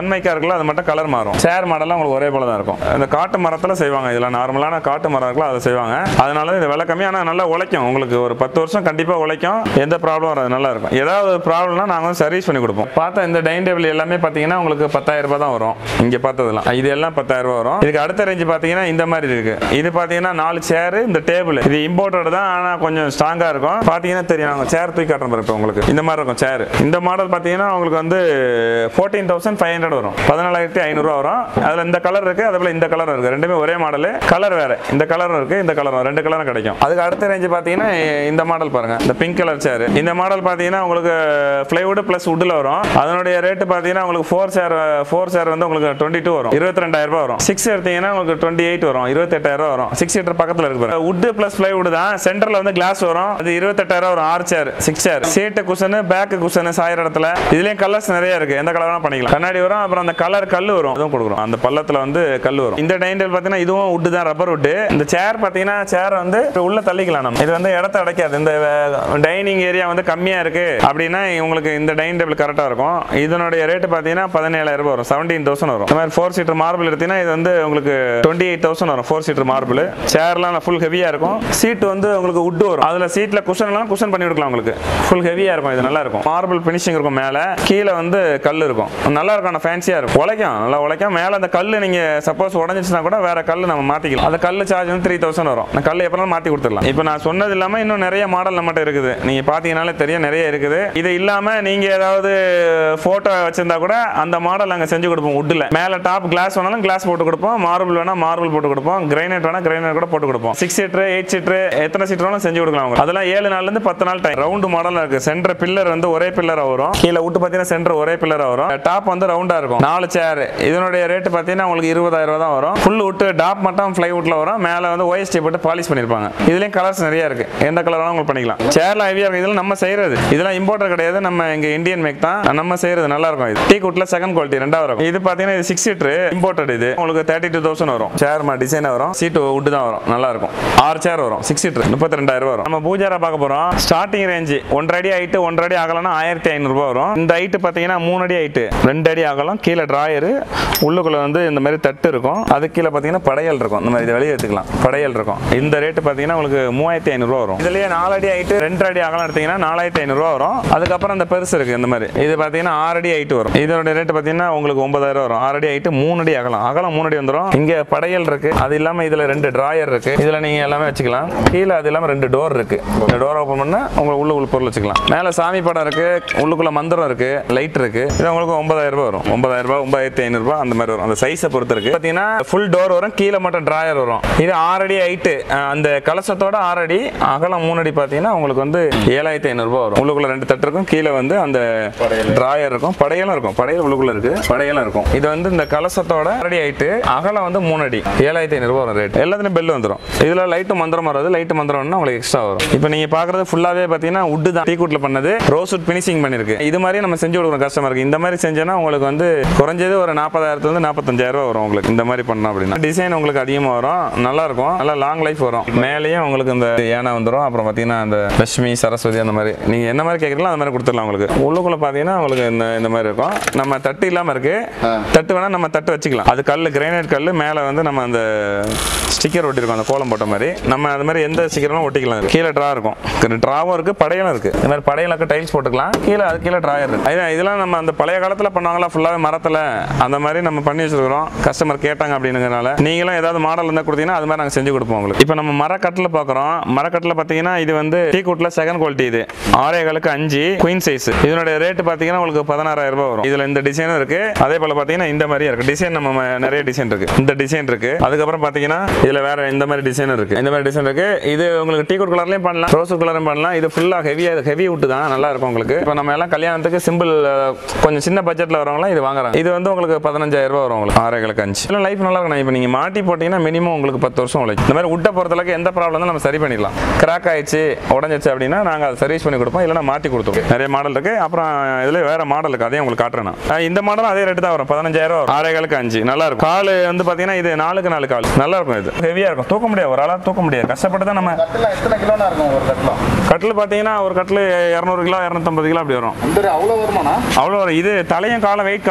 இருக்குல்ல அது மட்டும் கலர் மாறும் சேர் மாடலாம் உங்களுக்கு ஒரே போல தான் இருக்கும் இந்த காட்டு மரத்தில் செய்வாங்க இதெல்லாம் நார்மலான காட்டு மரம் இருக்குல்ல அதை செய்வாங்க அதனால இது விலை கம்மி ஆனால் நல்லா உழைக்கும் உங்களுக்கு ஒரு பத்து வருஷம் கண்டிப்பாக உழைக்கும் எந்த ப்ராப்ளம் வராது நல்லா இருக்கும் ஏதாவது ஒரு ப்ராப்ளம்னா நாங்கள் வந்து சர்வீஸ் பண்ணி கொடுப்போம் பார்த்தா இந்த டைனிங் டேபிள் எல்லாமே பார்த்தீங்கன்னா உங்களுக்கு பத்தாயிரம் ரூபாய் தான் வரும் இங்கே பார்த்ததெல்லாம் இது எல்லாம் பத்தாயிரம் ரூபாய் வரும் இதுக்கு அடுத்த ரேஞ்சு பார்த்தீங்கன்னா இந்த மாதிரி இருக்கு இது பார்த்தீங்கன்னா நாலு சேர் இந்த டேபிள் இது இம்போர்ட்டட் தான் ஆனால் கொஞ்சம் ஸ்ட்ராங்காக இருக்கும் பார்த்தீங்கன்னா தெரியும் நாங்கள் சேர் தூக்கி காட்டுறோம் பாருங்க இப்போ உங்களுக்கு இந்த மாதிரி இருக்கும் சேர் இந்த மாடல் பார்த்தீங்கன்னா உங்களுக்கு வந்து ஃபோர்டீன் தௌசண்ட் ஃபைவ் ஹண்ட்ரட் வரும் பதினாலாயிரத்தி ஐநூறுரூவா வரும் அதில் இந்த கலர் இருக்கு அதே போல் இந்த கலர் இருக்கு ரெண்டுமே ஒரே மாடல் கலர் வேற இந்த கலரும் இருக்கு இந்த கலரும் ரெண்டு கலரும் கிடைக்கும் அதுக்கு அடுத்த ரேஞ்சு பார்த்தீங்கன்னா இந்த மாடல் பாருங்க இந்த பிங்க் கலர் சேர் இந்த மாடல் பார்த்தீங்கன்னா உங்களுக்கு பிளைவுட் ப்ளஸ் வுட்டில் வரும் அதனுடைய ரேட்டு பார்த்தீங்கன்னா உங்களுக்கு ஃபோர் சேர் ஃபோர் சேர் வந்து உங்களுக்கு டுவெண்ட்டி டூ வரும் இருபத்தி ரெண்டாயிரம் ரூபாய் வரும் சிக்ஸ் எடுத்தீங்கன்னா உங்களுக்கு டுவெண்ட்டி எயிட் வரும் இருபத்தெட்டாயிரம் ரூபாய் வரும் சிக்ஸ் சீட்டர் பக்கத்தில் இருக்கு பாருங்க வுட் ப்ளஸ் பிளைவுட் தான் சென்டரில் வந்து கிளாஸ் வரும் அது இருபத்தெட்டாயிரம் வரும் ஆறு chair six chair seat cushion back cushion சாயிற இடத்துல இதுலயும் கலர்ஸ் நிறைய இருக்கு எந்த கலர் வேணா பண்ணிக்கலாம் கண்ணாடி வரும் அப்புறம் அந்த கலர் கல் வரும் அதுவும் கொடுக்குறோம் அந்த பள்ளத்துல வந்து கல் வரும் இந்த டைனிங் டேபிள் பார்த்தீங்கன்னா இதுவும் வுட் தான் ரப்பர் வுட் இந்த சேர் பார்த்தீங்கன்னா சேர் வந்து உள்ள தள்ளிக்கலாம் நம்ம இது வந்து இடத்த அடைக்காது இந்த டைனிங் ஏரியா வந்து கம்மியா இருக்கு அப்படின்னா உங்களுக்கு இந்த டைனிங் டேபிள் கரெக்டா இருக்கும் இதனுடைய ரேட் பார்த்தீங்கன்னா பதினேழாயிரம் ரூபாய் வரும் செவன்டீன் தௌசண்ட் வரும் இந்த மாதிரி ஃபோர் சீட்டர் மார்பிள் எடுத்தீங்கன்னா இது வந்து உங்களுக்கு டுவெண்ட்டி எயிட் தௌசண்ட் வரும் ஃபோர் சீட்டர் மார்பிள் சேர்லாம் ஃபுல் ஹெவியா இருக்கும் சீட் வந்து உங்களுக்கு வுட் வரும் அதுல சீட்ல குஷன் எல்லாம் குஷன் பண்ணி கொடுக்கலாம் உங்களுக்கு ஃபுல் ஹெவியா இருக்கும் இது நல்லா இருக்கும் மார்பிள் ஃபினிஷிங் இருக்கும் மேல கீழே வந்து கல் இருக்கும் நல்லா இருக்கும் ஆனால் ஃபேன்சியா இருக்கும் உழைக்கும் நல்லா உழைக்கும் மேல அந்த கல் நீங்க சப்போஸ் உடஞ்சிச்சுன்னா கூட வேற கல் நம்ம மாத்திக்கலாம் அந்த கல் சார்ஜ் வந்து த்ரீ தௌசண்ட் வரும் அந்த கல் எப்பனாலும் மாத்தி கொடுத்துடலாம் இப்போ நான் சொன்னது இல்லாம இன்னும் நிறைய மாடல் நம்மகிட்ட இருக்குது நீங்க பாத்தீங்கன்னாலே தெரியும் நிறைய இருக்குது இது இல்லாம நீங்க ஏதாவது போட்டோ வச்சிருந்தா கூட அந்த மாடல் நாங்க செஞ்சு கொடுப்போம் வுட்ல மேல டாப் கிளாஸ் வேணாலும் கிளாஸ் போட்டு கொடுப்போம் மார்பிள் வேணா மார்பிள் போட்டு கொடுப்போம் கிரைனைட் வேணா கிரைனைட் கூட போட்டு கொடுப்போம் சிக்ஸ் சீட்டர் எயிட் சீட்டர் எத்தனை சீட்டர் வேணாலும் செஞ்சு கொடுக்கலாம் உங்களுக்கு. அதெல்லாம் ஏழு நாள்ல இருந்து பத்து நாள் டைம் ரவுண்டு மாடல் இருக்கு சென்டர் பில்லர் வந்து ஒரே பில்லரா வரும் கீழே விட்டு பார்த்தீங்கன்னா சென்டர் ஒரே பில்லரா வரும் டாப் வந்து ரவுண்டா இருக்கும் நாலு சேர் இதனுடைய ரேட் பார்த்தீங்கன்னா உங்களுக்கு இருபதாயிரம் ரூபாய் தான் வரும் ஃபுல் விட்டு டாப் மட்டும் ஃப்ளை வுட்ல வரும் மேல வந்து OST போட்டு பாலிஷ் பண்ணிருப்பாங்க இதுலயும் கலர்ஸ் நிறைய இருக்கு எந்த கலர் வேணாலும் உங்களுக்கு பண்ணிக்கலாம் சேர்ல ஹெவியா இருக்கு இதெல்லாம் நம்ம செய்யறது இதெல்லாம் இம்போர்ட்டர் கிடையாது நம்ம இங்க இந்தியன் மேக் தான் நம்ம செய்யறது நல்லா இருக்கும் இது டீ குட்ல செகண்ட் குவாலிட்டி ரெண்டாவது இருக்கும் இது பாத்தீங்கன்னா இது சிக்ஸ் சீட்டர் இம்போர்ட்டட் இது உங்களுக்கு தேர்ட்டி டூ தௌசண்ட் வரும் சேர் டிசைன் வரும் சீட்டு வுட் தான் வரும் நல்லா இருக்கும் ஆறு சேர் வரும் சிக்ஸ் சீட்டர் முப்பத்தி ரெண்டாயிரம் ரூபாய் வரும் நம்ம பூஜாரா பார்க்க போறோம் ஸ்டார்டிங் ரேஞ்சு ஒன்றரை அடி ஹைட்டு ஒன்றரை அடி அகலம்னா ஆயிரத்தி ஐநூறுபா வரும் இந்த ஹைட்டு பார்த்தீங்கன்னா மூணு அடி ஹைட்டு ரெண்டு அடி அகலம் கீழே டிராயரு உள்ளுக்குள்ள வந்து இந்த மாதிரி தட்டு இருக்கும் அது கீழே பார்த்தீங்கன்னா படையல் இருக்கும் இந்த மாதிரி இதை வெளியே எடுத்துக்கலாம் படையல் இருக்கும் இந்த ரேட்டு பார்த்தீங்கன்னா உங்களுக்கு மூவாயிரத்தி ஐநூறுரூவா வரும் இதுலயே நாலு அடி ஹைட்டு ரெண்டு அடி அகலம் எடுத்தீங்கன்னா நாலாயிரத்தி ஐநூறுரூவா வரும் அதுக்கப்புறம் அந்த பெருசு இருக்கு இந்த மாதிரி இது பார்த்தீங்கன்னா ஆறு அடி ஹைட்டு வரும் இதோட ரேட்டு பார்த்தீங்கன்னா உங்களுக்கு ஒன்பதாயிரம் வரும் ஆறு அடி ஹைட்டு மூணு அடி அகலம் அகலம் மூணு அடி வந்துடும் இங்க படையல் இருக்கு அது இல்லாம இதுல ரெண்டு டிராயர் இருக்கு இதுல நீங்க எல்லாமே வச்சுக்கலாம் கீழே அது இல்லாம ரெண்டு டோர் இருக்கு இந்த டோர் ஓப்பன் பண்ணா உங்களுக்கு உள்ள உள்ள பொருள் வச்சுக்கலாம் மேல சாமி படம் இருக்கு உள்ளுக்குள்ள மந்திரம் இருக்கு லைட் இருக்கு இது உங்களுக்கு ஒன்பதாயிரம் ரூபாய் வரும் ஒன்பதாயிரம் ரூபாய் ஒன்பதாயிரத்தி ஐநூறு ரூபாய் அந்த மாதிரி வரும் அந்த சைஸை பொறுத்து இருக்கு பாத்தீங்கன்னா ஃபுல் டோர் வரும் கீழே மட்டும் டிராயர் வரும் இது ஆறு அடி ஹைட்டு அந்த கலசத்தோட ஆறு அடி அகலம் மூணு அடி பாத்தீங்கன்னா உங்களுக்கு வந்து ஏழாயிரத்தி ஐநூறு ரூபாய் வரும் உள்ளுக்குள்ள ரெண்டு தட்டு இருக்கும் கீழே வந்து அந்த டிராயர் இருக்கும் படையலும் இருக்கும் படையல் உள்ளுக்குள்ள இருக்கு படையலும் இருக்கும் இது வந்து இந்த கலசத்தோட ஆறு அடி ஹைட்டு அகலம் வந்து மூணு அடி ஏழாயிரத்தி ஐநூறு ரூபாய் வரும் ரேட் எல்லாத்துலயும் பெல் வந்துடும் இதுல லைட்டு மந்திரம் வராது லைட்டு மந்திரம்னா உங்களுக்கு எக்ஸ்ட்ரா வரும் இப்போ நீங்க பாக்குறது ஃபுல்லாவே பாத்தீங்கன்னா உட் தான் டீ கூட்ல பண்ணது ரோஸ் உட் பினிஷிங் பண்ணிருக்கு இது மாதிரி நம்ம செஞ்சு கொடுக்குறோம் கஸ்டமருக்கு இந்த மாதிரி செஞ்சோன்னா உங்களுக்கு வந்து குறைஞ்சது ஒரு நாற்பதாயிரத்துல இருந்து நாற்பத்தஞ்சாயிரம் ரூபாய் வரும் உங்களுக்கு இந்த மாதிரி பண்ணோம் அப்படின்னா டிசைன் உங்களுக்கு அதிகமாக வரும் நல்லா இருக்கும் நல்லா லாங் லைஃப் வரும் மேலேயும் உங்களுக்கு இந்த யானை வந்துடும் அப்புறம் பார்த்தீங்கன்னா அந்த லட்சுமி சரஸ்வதி அந்த மாதிரி நீங்க என்ன மாதிரி கேட்குறீங்களோ அந்த மாதிரி கொடுத்துடலாம் உங்களுக்கு உள்ளுக்குள்ள பார்த்தீங்கன்னா உங்களுக்கு இந்த இந்த மாதிரி இருக்கும் நம்ம தட்டு இல்லாமல் இருக்கு தட்டு வேணா நம்ம தட்டு வச்சுக்கலாம் அது கல் கிரைனைட் கல் மேலே வந்து நம்ம அந்த ஸ்டிக்கர் ஒட்டிருக்கோம் அந்த கோலம் போட்ட மாதிரி நம்ம அது மாதிரி எந்த ஸ்டிக்கரும் ஒட்டிக்கலாம் கீழே ட்ரா இருக்கும் ட்ராவும் இருக்கு படையலும் இருக்கு இந்த மாதிரி படையலுக்கு டைல்ஸ் போட்டுக்கலாம் கீழே அது கீழே ட்ராயர் இருக்கு அதான் இதெல்லாம் நம்ம அந்த பழைய காலத்தில் பண்ணுவாங்களா ஃபுல்லாகவே மரத்தில் அந்த மாதிரி நம்ம பண்ணி வச்சிருக்கிறோம் கஸ்டமர் கேட்டாங்க அப்படிங்கிறனால நீங்களும் ஏதாவது மாடல் இருந்தால் கொடுத்தீங்கன்னா அது மாதிரி நாங்கள் செஞ்சு கொடுப்போம் உங்களுக்கு இப்போ நம்ம மரக்கட்டில் பார்க்குறோம் மரக்கட்டில் பார்த்தீங்கன்னா இது வந்து டீ கூட்டில் செகண்ட் குவாலிட்டி இது ஆறே காலுக்கு அஞ்சு குயின் சைஸ் இதனுடைய ரேட்டு பார்த்தீங்கன்னா உங்களுக்கு பதினாறாயிரம் ரூபாய் வரும் இதில் இந்த டிசைனும் இருக்கு அதே போல் பார்த்தீங்கன்னா இந்த மாதிரியே இருக்கு டிசைன் நம்ம ம- நிறைய டிசைன் இருக்கு இந்த டிசைன் இருக்கு அதுக்கப்புறம் பார்த்தீங்கன்னா இதில் வேற இந்த மாதிரி டிசைன் இருக்கு இந்த மாதிரி டிசைன் இருக்கு இது உங்களுக்கு டீ குட் கலர்லையும் பண்ணலாம் ரோஸ் கலரும் பண்ணலாம் இது ஃபுல்லாக ஹெவியாக ஹெவி விட்டு தான் நல்லா இருக்கும் உங்களுக்கு இப்போ நம்ம எல்லாம் கல்யாணத்துக்கு சிம்பிள் கொஞ்சம் சின்ன பட்ஜெட்டில் வரவங்களாம் இது வாங்குறாங்க இது வந்து உங்களுக்கு பதினஞ்சாயிரம் ரூபாய் வரும் உங்களுக்கு ஆறே கிழக்கு அஞ்சு இல்லை லைஃப் நல்லா இருக்கும் இப்போ நீங்கள் மாட்டி போட்டிங்கன்னா மினிமம் உங்களுக்கு பத்து வருஷம் உழைக்கும் இந்த மாதிரி உட்டை பொறுத்தளவுக்கு எந்த ப்ராப்ளம் நம்ம சரி பண்ணிடலாம் கிராக் ஆயிடுச்சு உடஞ்சிச்சு அப்படின்னா நாங்கள் அதை சர்வீஸ் பண்ணி கொடுப்போம் இல்லைன்னா மாட்டி கொடுத்துருவோம் நிறைய மாடல் இருக்கு அப்புறம் இதில் வேற மாடல் இருக்கு அதையும் உங்களுக்கு காட்டுறேன் நான். அஹ் இந்த மாடலும் அதே ரேட்டு தான் வரும் பதினஞ்சாயிரம் வரும் ஆறே காலுக்கு அஞ்சு நல்லா இருக்கும் கால் வந்து பார்த்தீங்கன்னா இது நாலுக்கு நாலு கால் நல்லா இருக்கும் இது ஹெவியாக இருக்கும் தூக்க முடியாது ஒரு ஆளாக தூக்க முடியாது கஷ்டப்பட்டு தான் நம்ம கட்டில் எத்தனை கிலோனா இருக்கும் ஒரு கட்டில் கட்டில் பார்த்தீங்கன்னா ஒரு கட்டில் இரநூறு கிலோ இரநூத்தம்பது கிலோ அப்படி வரும் இந்த அவ்வளோ வருமானா அவ்வளோ வரும் இது தலையும் காலம் வெயிட் கம்மி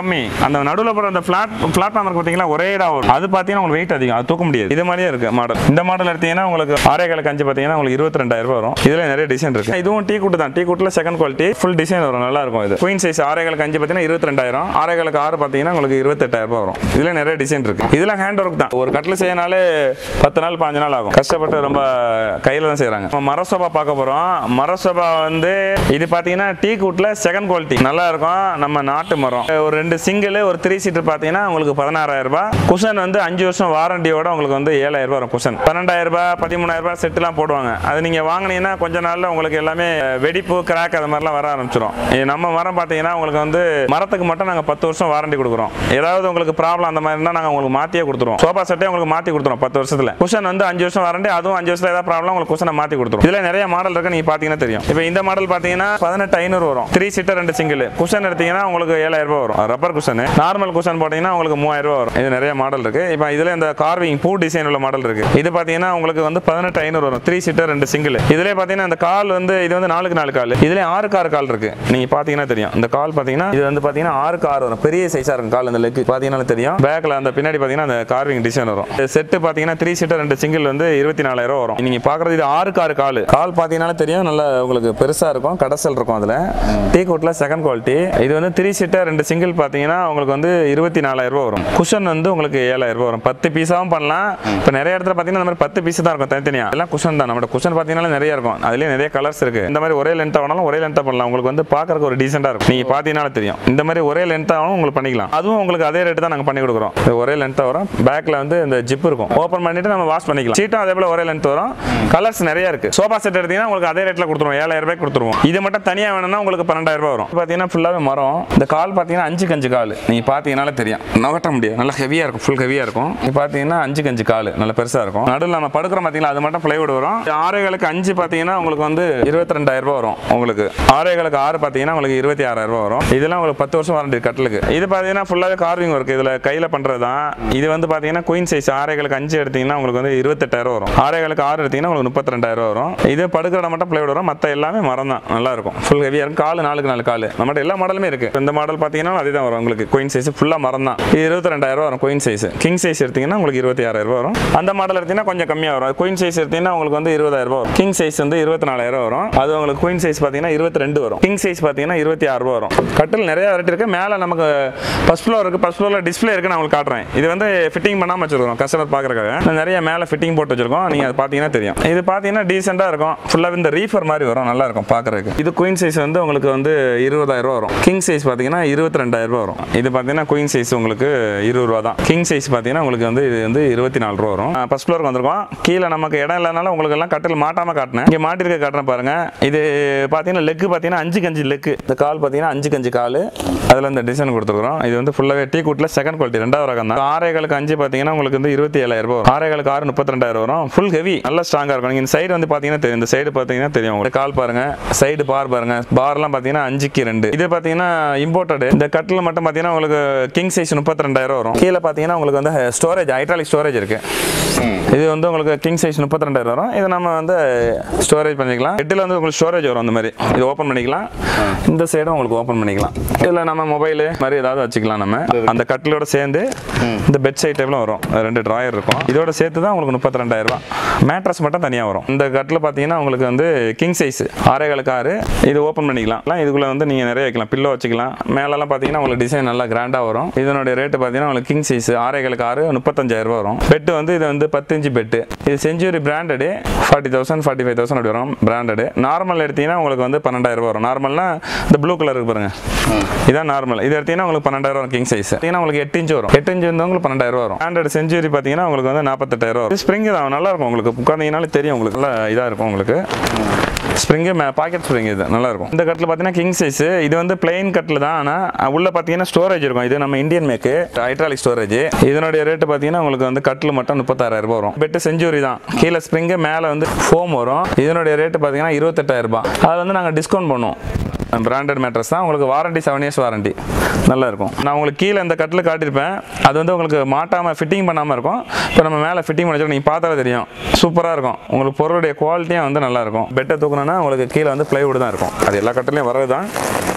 அந்த நடுவில் போகிற அந்த ஃப்ளாட் பிளாட்ஃபார்ம் இருக்கு பார்த்தீங்களா ஒரே இடம் வரும் அது பார்த்தீங்கன்னா உங்களுக்கு வெயிட் அதிகம் அது தூக்க முடியாது இது மாதிரியே இருக்கு மாடல் இந்த மாடல் எடுத்தீங்கன்னா உங்களுக்கு ஆரேகால கஞ்சி பார்த்தீங்கன்னா உங்களுக்கு இருபத்தி ரெண்டாயிரம் ரூபாய் வரும் இதுல நிறைய டிசைன் இருக்கு இதுவும் டீ கூட்டு தான் டீ கூட்டில் செகண்ட் குவாலிட்டி ஃபுல் டிசைன் வரும் நல்லா இருக்கும் இது குயின் சைஸ் ஆரேகாலுக்கு அஞ்சு பார்த்தீங்கன்னா இருபத்தி ரெண்டாயிரம் ஆரேகாலுக்கு ஆறு பார்த்தீங்கன்னா உங்களுக்கு இருபத்தெட்டாயிரம் ரூபாய் வரும் இதுல நிறைய டிசைன் இருக்கு இதுல ஹேண்ட் ஒர்க் தான் ஒரு கட்டில் செய்யனாலே பத்து நாள் பாஞ்சு நாள் ஆகும் கஷ்டப்பட்டு ரொம்ப கையில தான் செய்றாங்க நம்ம மர சோபா பார்க்க போறோம் மர சோபா வந்து இது பார்த்தீங்கன்னா டீ கூட்டில் செகண்ட் குவாலிட்டி நல்லா இருக்கும் நம்ம நாட்டு மரம் ஒரு ரெண்டு சிங்கிள் ஒரு த்ரீ சீட்டர் பார்த்தீங்கன்னா உங்களுக்கு பதினாறாயிரம் ரூபாய் குஷன் வந்து அஞ்சு வருஷம் வாரண்டியோட உங்களுக்கு வந்து ஏழாயிரம் ரூபாய் வரும் குஷன் பன்னெண்டாயிரம் ரூபாய் பதிமூணாயிரம் ரூபாய் செட்டுலாம் போடுவாங்க அது நீங்க வாங்குனீங்கன்னா கொஞ்ச நாள்ல உங்களுக்கு எல்லாமே வெடிப்பு கிராக் அது மாதிரிலாம் வர ஆரம்பிச்சிடும் இது நம்ம மரம் பார்த்தீங்கன்னா உங்களுக்கு வந்து மரத்துக்கு மட்டும் நாங்கள் பத்து வருஷம் வாரண்டி கொடுக்குறோம் ஏதாவது உங்களுக்கு ப்ராப்ளம் அந்த மாதிரி இருந்தால் நாங்கள் உங்களுக்கு மாற்றியே கொடுத்துருவோம் சோஃபா செட்டே உங்களுக்கு மாற்றி கொடுத்துருவோம் பத்து வருஷத்துல குஷன் வந்து அஞ்சு வருஷம் வாரண்டி அதுவும் அஞ்சு வருஷத்துல ஏதாவது ப்ராப்ளம் உங்களுக்கு குஷனை மாற்றி கொடுத்துரும் இதில் நிறைய மாடல் இருக்கு நீங்க பார்த்தீங்கன்னா தெரியும் இப்போ இந்த மாடல் பார்த்தீங்கன்னா பதினெட்டு ஐநூறு வரும் த்ரீ சீட்டர் ரெண்டு சிங்கிள் குஷன் எடுத்தீங்கன்னா உங்களுக்கு ஏழாயிரம் ரூபாய் வரும் ரப்பர் குஷன் நார்மல் குஷன் போட்டீங்கன்னா உங்களுக்கு மூவாயிரம் ரூபாய் வரும் இது நிறைய மாடல் இருக்கு இப்போ இதுல இந்த கார்விங் பூ டிசைன் உள்ள மாடல் இருக்கு இது பார்த்தீங்கன்னா உங்களுக்கு வந்து பதினெட்டு ஐநூறு வரும் த்ரீ சீட்டர் ரெண்டு சிங்கிள் இதுல பார்த்தீங்கன்னா இந்த கால் வந்து இது வந்து நாலுக்கு நாலு கால் இதுல ஆறுக்கு ஆறு கால் இருக்கு நீங்க பார்த்தீங்கன்னா தெரியும் இந்த கால் பார்த்தீங்கன்னா இது வந்து பார்த்தீங்கன்னா ஆறுக்கு ஆறு வரும் பெரிய சைஸா இருக்கும் கால் இந்த லெக் பார்த்தீங்கன்னா தெரியும் பேக்ல அந்த பின்னாடி பார்த்தீங்கன்னா அந்த கார்விங் டிசைன் வரும் செட்டு பார்த்தீங்கன்னா த்ரீ சீட்டர் ரெண்டு சிங்கிள் வந்து இருபத்தி நாலாயிரம் ரூபாய் வரும் நீங்க பார்க்குறது இது ஆறுக்கு ஆறு கால் கால் பார்த்தீங்கன்னா தெரியும் நல்லா உங்களுக்கு பெருசா இருக்கும் கடசல் இருக்கும் அதுல டீ கோட்ல செகண்ட் குவாலிட்டி இது வந்து த்ரீ சீட்டர் ரெண்டு சிங்கிள் பார்த்தீங்கன்னா உங்களுக்கு வந்து இருபத்தி நாலாயிரம் ரூபாய் வரும் குஷன் வந்து உங்களுக்கு ஏழாயிரம் ரூபாய் வரும் பத்து பீஸாவும் பண்ணலாம் இப்போ நிறைய இடத்துல பார்த்தீங்கன்னா இந்த மாதிரி பத்து பீஸ் தான் இருக்கும் தனித்தனியா எல்லாம் குஷன் தான் நம்ம குஷன் பார்த்தீங்கன்னா நிறைய இருக்கும் அதுலேயே நிறைய கலர்ஸ் இருக்கு இந்த மாதிரி ஒரே லென்த் ஆனாலும் ஒரே லென்த்தாக பண்ணலாம் உங்களுக்கு வந்து பார்க்கறதுக்கு ஒரு டீசெண்டாக இருக்கும் நீங்க பார்த்தீங்கன்னா தெரியும் இந்த மாதிரி ஒரே லென்த் ஆகும் உங்களுக்கு பண்ணிக்கலாம் அதுவும் உங்களுக்கு அதே ரேட்டு தான் நாங்கள் பண்ணி கொடுக்குறோம் இது ஒரே லென்த்தாக வரும் பேக்ல வந்து இந்த ஜிப் இருக்கும் ஓப்பன் பண்ணிட்டு நம்ம வாஷ் பண்ணிக்கலாம் சீட்டும் அதே போல ஒரே லென்த் வரும் கலர்ஸ் நிறைய இருக்கு சோஃபா செட் எடுத்தீங்கன்னா உங்களுக்கு அதே ரேட்ல கொடுத்துருவோம் ஏழாயிரம் ரூபாய்க்கு கொடுத்துருவோம் இது மட்டும் தனியா வேணும்னா உங்களுக்கு பன்னெண்டாயிரம் ரூபாய் வரும் பார்த்தீங்கன்னா ஃபுல்லாவே மரம் இந்த கால் பார்த்தீங்கன்னா அஞ்சு கஞ்சு கால் நீங்க பார்த்தீங்கனாலே தெரியும் நகட்ட முடியாது நல்லா ஹெவியா இருக்கும் ஃபுல் ஹெவியா இருக்கும் நீங்க பார்த்தீங்கன்னா அஞ்சு கஞ்சு கால் நல்லா பெருசா இருக்கும் நடுவில் நம்ம படுக்கிறோம் பார்த்தீங்களா அது மட்டும் பிளைவுட் வரும் ஆறேகளுக்கு அஞ்சு பார்த்தீங்கன்னா உங்களுக்கு வந்து இருபத்தி ரெண்டாயிரம் ரூபாய் வரும் உங்களுக்கு ஆறேகளுக்கு ஆறு பார்த்தீங்கன்னா உங்களுக்கு இருபத்தி ஆறாயிரம் ரூபாய் வரும் இதெல்லாம் உங்களுக்கு பத்து வருஷம் வாரண்டி கட்டலுக்கு இது பார்த்தீங்கன்னா ஃபுல்லாவே கார்விங் ஒர்க் இதுல கையில பண்றது தான் இது வந்து பார்த்தீங்கன்னா குயின் சைஸ் ஆறேகளுக்கு அஞ்சு எடுத்தீங்கன்னா உங்களுக்கு வந்து இருபத்தெட்டாயிரம் வரும் ஆறேகளுக்கு ஆறு எடுத்தீங்கன்னா உங்களுக்கு முப்பத்தி ரெண்டாயிரம் வரும் இது படுக்கிற இடம் மட்டும் பிளைவுட் வரும் மற்ற எல்லாமே மரம் தான் நல்லா இருக்கும் ஃபுல் ஹெவியா இருக்கும் காலு நாலுக்கு நாலு காலு நம்மகிட்ட எல்லா மாடலுமே இருக்கு இந்த மாடல் பார்த்தீங்கன்னா அதே தான் வரும் உங்களுக்கு குயின் சைஸ் ஃபுல்லா மரம் தான் இது இருபத்தி ரெண்டாயிரம் வரும் குயின் சைஸ் கிங் சைஸ் எடுத்தீங்கன்னா உங்களுக்கு இருபத்தி ஆறாயிரம் வரும் அந்த மாடல் எடுத்தீங்கன்னா கொஞ்சம் கம்மியாக வரும் குயின் சைஸ் எடுத்தீங்கன்னா உங்களுக்கு வந்து இருபதாயிரம் ரூபாய் வரும் கிங் சைஸ் வந்து இருபத்தி நாலாயிரம் வரும் அது உங்களுக்கு குயின் சைஸ் பார்த்தீங்கன்னா இருபத்தி ரெண்டு வரும் கிங் சைஸ் பார்த்தீங்கன்னா இருபத்தி ஆறு ரூபா வரும் கட்டில் நிறைய வெரைட்டி இருக்கு மேலே நமக்கு ஃபர்ஸ்ட் ஃப்ளோர் இருக்கு ஃபர்ஸ்ட் ஃப்ளோரில் டிஸ்பிளே இருக்கு நான் உங்களுக்கு காட்டுறேன் இது வந்து ஃபிட்டிங் பண்ணாமல் வச்சிருக்கோம் கஸ்டமர் பார்க்குறக்காக நிறைய மேலே ஃபிட்டிங் போட்டு வச்சிருக்கோம் நீங்கள் அது பார்த்தீங்கன்னா தெரியும் இது பார்த்தீங்கன்னா டீசெண்டாக இருக்கும் ஃபுல்லாக இந்த ரீஃபர் மாதிரி வரும் நல்லா இருக்கும் பார்க்குறதுக்கு இது குயின் சைஸ் வந்து உங்களுக்கு வந்து இருபதாயிரம் ரூபா வரும் கிங் சைஸ் பார்த்தீங்கன்னா இருபத்தி ரெண்டாயிரம் ரூபா வரும் இது பார்த்தீங்கன்னா குயின் சைஸ் உங்களுக்கு இருபது ரூபா தான் கிங் சைஸ் பார்த்தீங்கன்னா உங்களுக்கு வந்து இது வந்து இருபத்தி நாலு ரூபா வரும் ஃபர்ஸ்ட் ஃப்ளோருக்கு வந்திருக்கோம் கீழே நமக்கு இடம் இல்லைனாலும் உங்களுக்கு எல்லாம் கட்டில் மாட்டாம காட்டினேன் இங்கே மாட்டிருக்க காட்டுறேன் பாருங்க இது பார்த்தீங்கன்னா லெக் பார்த்தீங்கன்னா அஞ்சு கஞ்சி லெக் இந்த கால் பார்த்தீங்கன்னா அஞ்சு கஞ்சி கால் அதில் இந்த டிசைன் கொடுத்துருக்கோம் இது வந்து ஃபுல்லாகவே டீ கூட்டில் செகண்ட் குவாலிட்டி ரெண்டாவது ரகம் தான் ஆறேகளுக்கு அஞ்சு பார்த்தீங்கன்னா உங்களுக்கு வந்து இருபத்தி ஏழாயிரம் ரூபாய் வரும். ஆறேகளுக்கு ஆறு முப்பத்தி ரெண்டாயிரம் வரும் ஃபுல் ஹெவி நல்லா ஸ்ட்ராங்காக இருக்கும் நீங்கள் இந்த சைடு வந்து பார்த்தீங்கன்னா தெரியும் இந்த சைடு பார்த்தீங்கன்னா தெரியும் உங்களுக்கு கால் பாருங்க சைடு பார் பாருங்க பார்லாம் பார்த்தீங்கன்னா அஞ்சுக்கு ரெண்டு இது பார்த்தீங்கன்னா இம்போர்ட்டட் இந்த கட்டில் மட்டும் பார்த்தீங்கன்னா உங்களுக்கு கிங் சைஸ் முப்பத்தி ரெண்டாயிரம் வரும் கீழே பார்த்தீங்கன்னா உங்களுக்கு வந்து ஸ்டோரேஜ் ஹைட்ராலிக் ஸ்டோரேஜ் இருக்கு இது வந்து உங்களுக்கு கிங் சைஸ் முப்பத்தி ரெண்டாயிரம் வரும் இதை நம்ம வந்து ஸ்டோரேஜ் பண்ணிக்கலாம் ஹெட்டில் வந்து உங்களுக்கு ஸ்டோரேஜ் வரும் அந்த மாதிரி இது ஓப்பன் பண்ணிக்கலாம் இந்த சைடும் உங்களுக்கு ஓப்பன் பண்ணிக்கலாம் இதில் நம்ம மொபைலு மாதிரி ஏதாவது வச்சுக்கலாம் நம்ம அந்த கட்டிலோட சேர்ந்து இந்த பெட் சைட் டேபிளும் வரும் ரெண்டு ட்ராயர் இருக்கும் இதோட சேர்த்து தான் உங்களுக்கு முப்பத்தி ரெண்டாயிரம் ரூபாய் மேட்ரஸ் மட்டும் தனியாக வரும் இந்த கட்டில் பார்த்தீங்கன்னா உங்களுக்கு வந்து கிங் சைஸ் ஆறேகாலுக்கு ஆறு இது ஓப்பன் பண்ணிக்கலாம் எல்லாம் இதுக்குள்ள வந்து நீங்கள் நிறைய வைக்கலாம் பில்லோ வச்சுக்கலாம் மேலெல்லாம் பார்த்தீங்கன்னா உங்களுக்கு டிசைன் நல்லா கிராண்டாக வரும் இதனுடைய ரேட்டு பார்த்தீங்கன்னா உங்களுக்கு கிங் சைஸ் ஆறேகாலுக்கு ஆறு முப்பத்தஞ்சாயிரம் ரூபாய் வரும் பெட்டு வந்து இது வந்து பத்து இன்ச்சு பெட்டு இது century branded forty thousand forty five thousand அப்படி வரும் பிராண்டடு நார்மல் எடுத்தீங்கன்னா உங்களுக்கு வந்து பன்னெண்டாயிரம் ரூபாய் வரும் நார்மல்னா இந்த ப்ளூ கலர் இருக்கு பாருங்க இதான் நார்மல் இது எடுத்தீங்கன்னா உங்களுக்கு பன்னெண்டாயிரம் வரும் கிங் சைஸ் பார்த்தீங்கன்னா உங்களுக்கு எட்டு இன்ச்சு வரும் எட்டு இன்ச்சு வந்து உங்களுக்கு பன்னெண்டாயிரம் ரூபாய் வரும் பிராண்டட் செஞ்சுரி பார்த்தீங்கன்னா உங்களுக்கு வந்து நாற்பத்தெட்டாயிரம் வரும் ஸ்ப்ரிங் தான் நல்லா இருக்கும் உங்களுக்கு உட்காந்தீங்கனாலே தெரியும் உங்களுக்கு நல்லா இதாக இருக்கும் உங்களுக்கு ஸ்ப்ரிங்கு பாக்கெட் ஸ்ப்ரிங் இது நல்லா இருக்கும் இந்த கட்டில் பார்த்தீங்கன்னா கிங் சைஸ் இது வந்து பிளெயின் கட்டில் தான் ஆனால் உள்ள பார்த்தீங்கன்னா ஸ்டோரேஜ் இருக்கும் இது நம்ம இந்தியன் மேக்கு ஹைட்ராலிக் ஸ்டோரேஜ் இதனுடைய ரேட்டு பார்த்தீங்கன்னா உங்களுக்கு வந்து கட்டில் மட்டும் முப்பத்தாயிரம் ரூபாய் வரும் பெட்டு செஞ்சுரி தான் கீழே ஸ்ப்ரிங்கு மேலே வந்து ஃபோம் வரும் இதனுடைய ரேட்டு பார்த்தீங்கன்னா இருபத்தெட்டாயிரம் ரூபாய் அதில் வந்து நாங்கள் டிஸ்கவுண்ட் பண்ணுவோம் பிராண்டட் மேட்ரஸ் தான் உங்களுக்கு வாரண்டி செவன் இயர்ஸ் வாரண்டி நல்லா இருக்கும் நான் உங்களுக்கு கீழே இந்த கட்டில் காட்டியிருப்பேன் அது வந்து உங்களுக்கு மாட்டாமல் ஃபிட்டிங் பண்ணாமல் இருக்கும் இப்போ நம்ம மேலே ஃபிட்டிங் பண்ணி நீங்கள் பார்த்தாலே தெரியும் சூப்பராக இருக்கும் உங்களுக்கு பொருளுடைய குவாலிட்டியும் வந்து நல்லா இருக்கும் பெட்டை தூக்கணும்னா உங்களுக்கு கீழே வந்து பிளைவுட் தான் இருக்கும் அது எல்லா கட்டிலையும் வரது தான்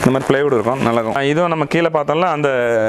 இந்த மாதிரி பிளைவுட் இருக்கும் நல்லா இருக்கும் இதுவும் நம்ம கீழே பார்த்தோம்ல அந்த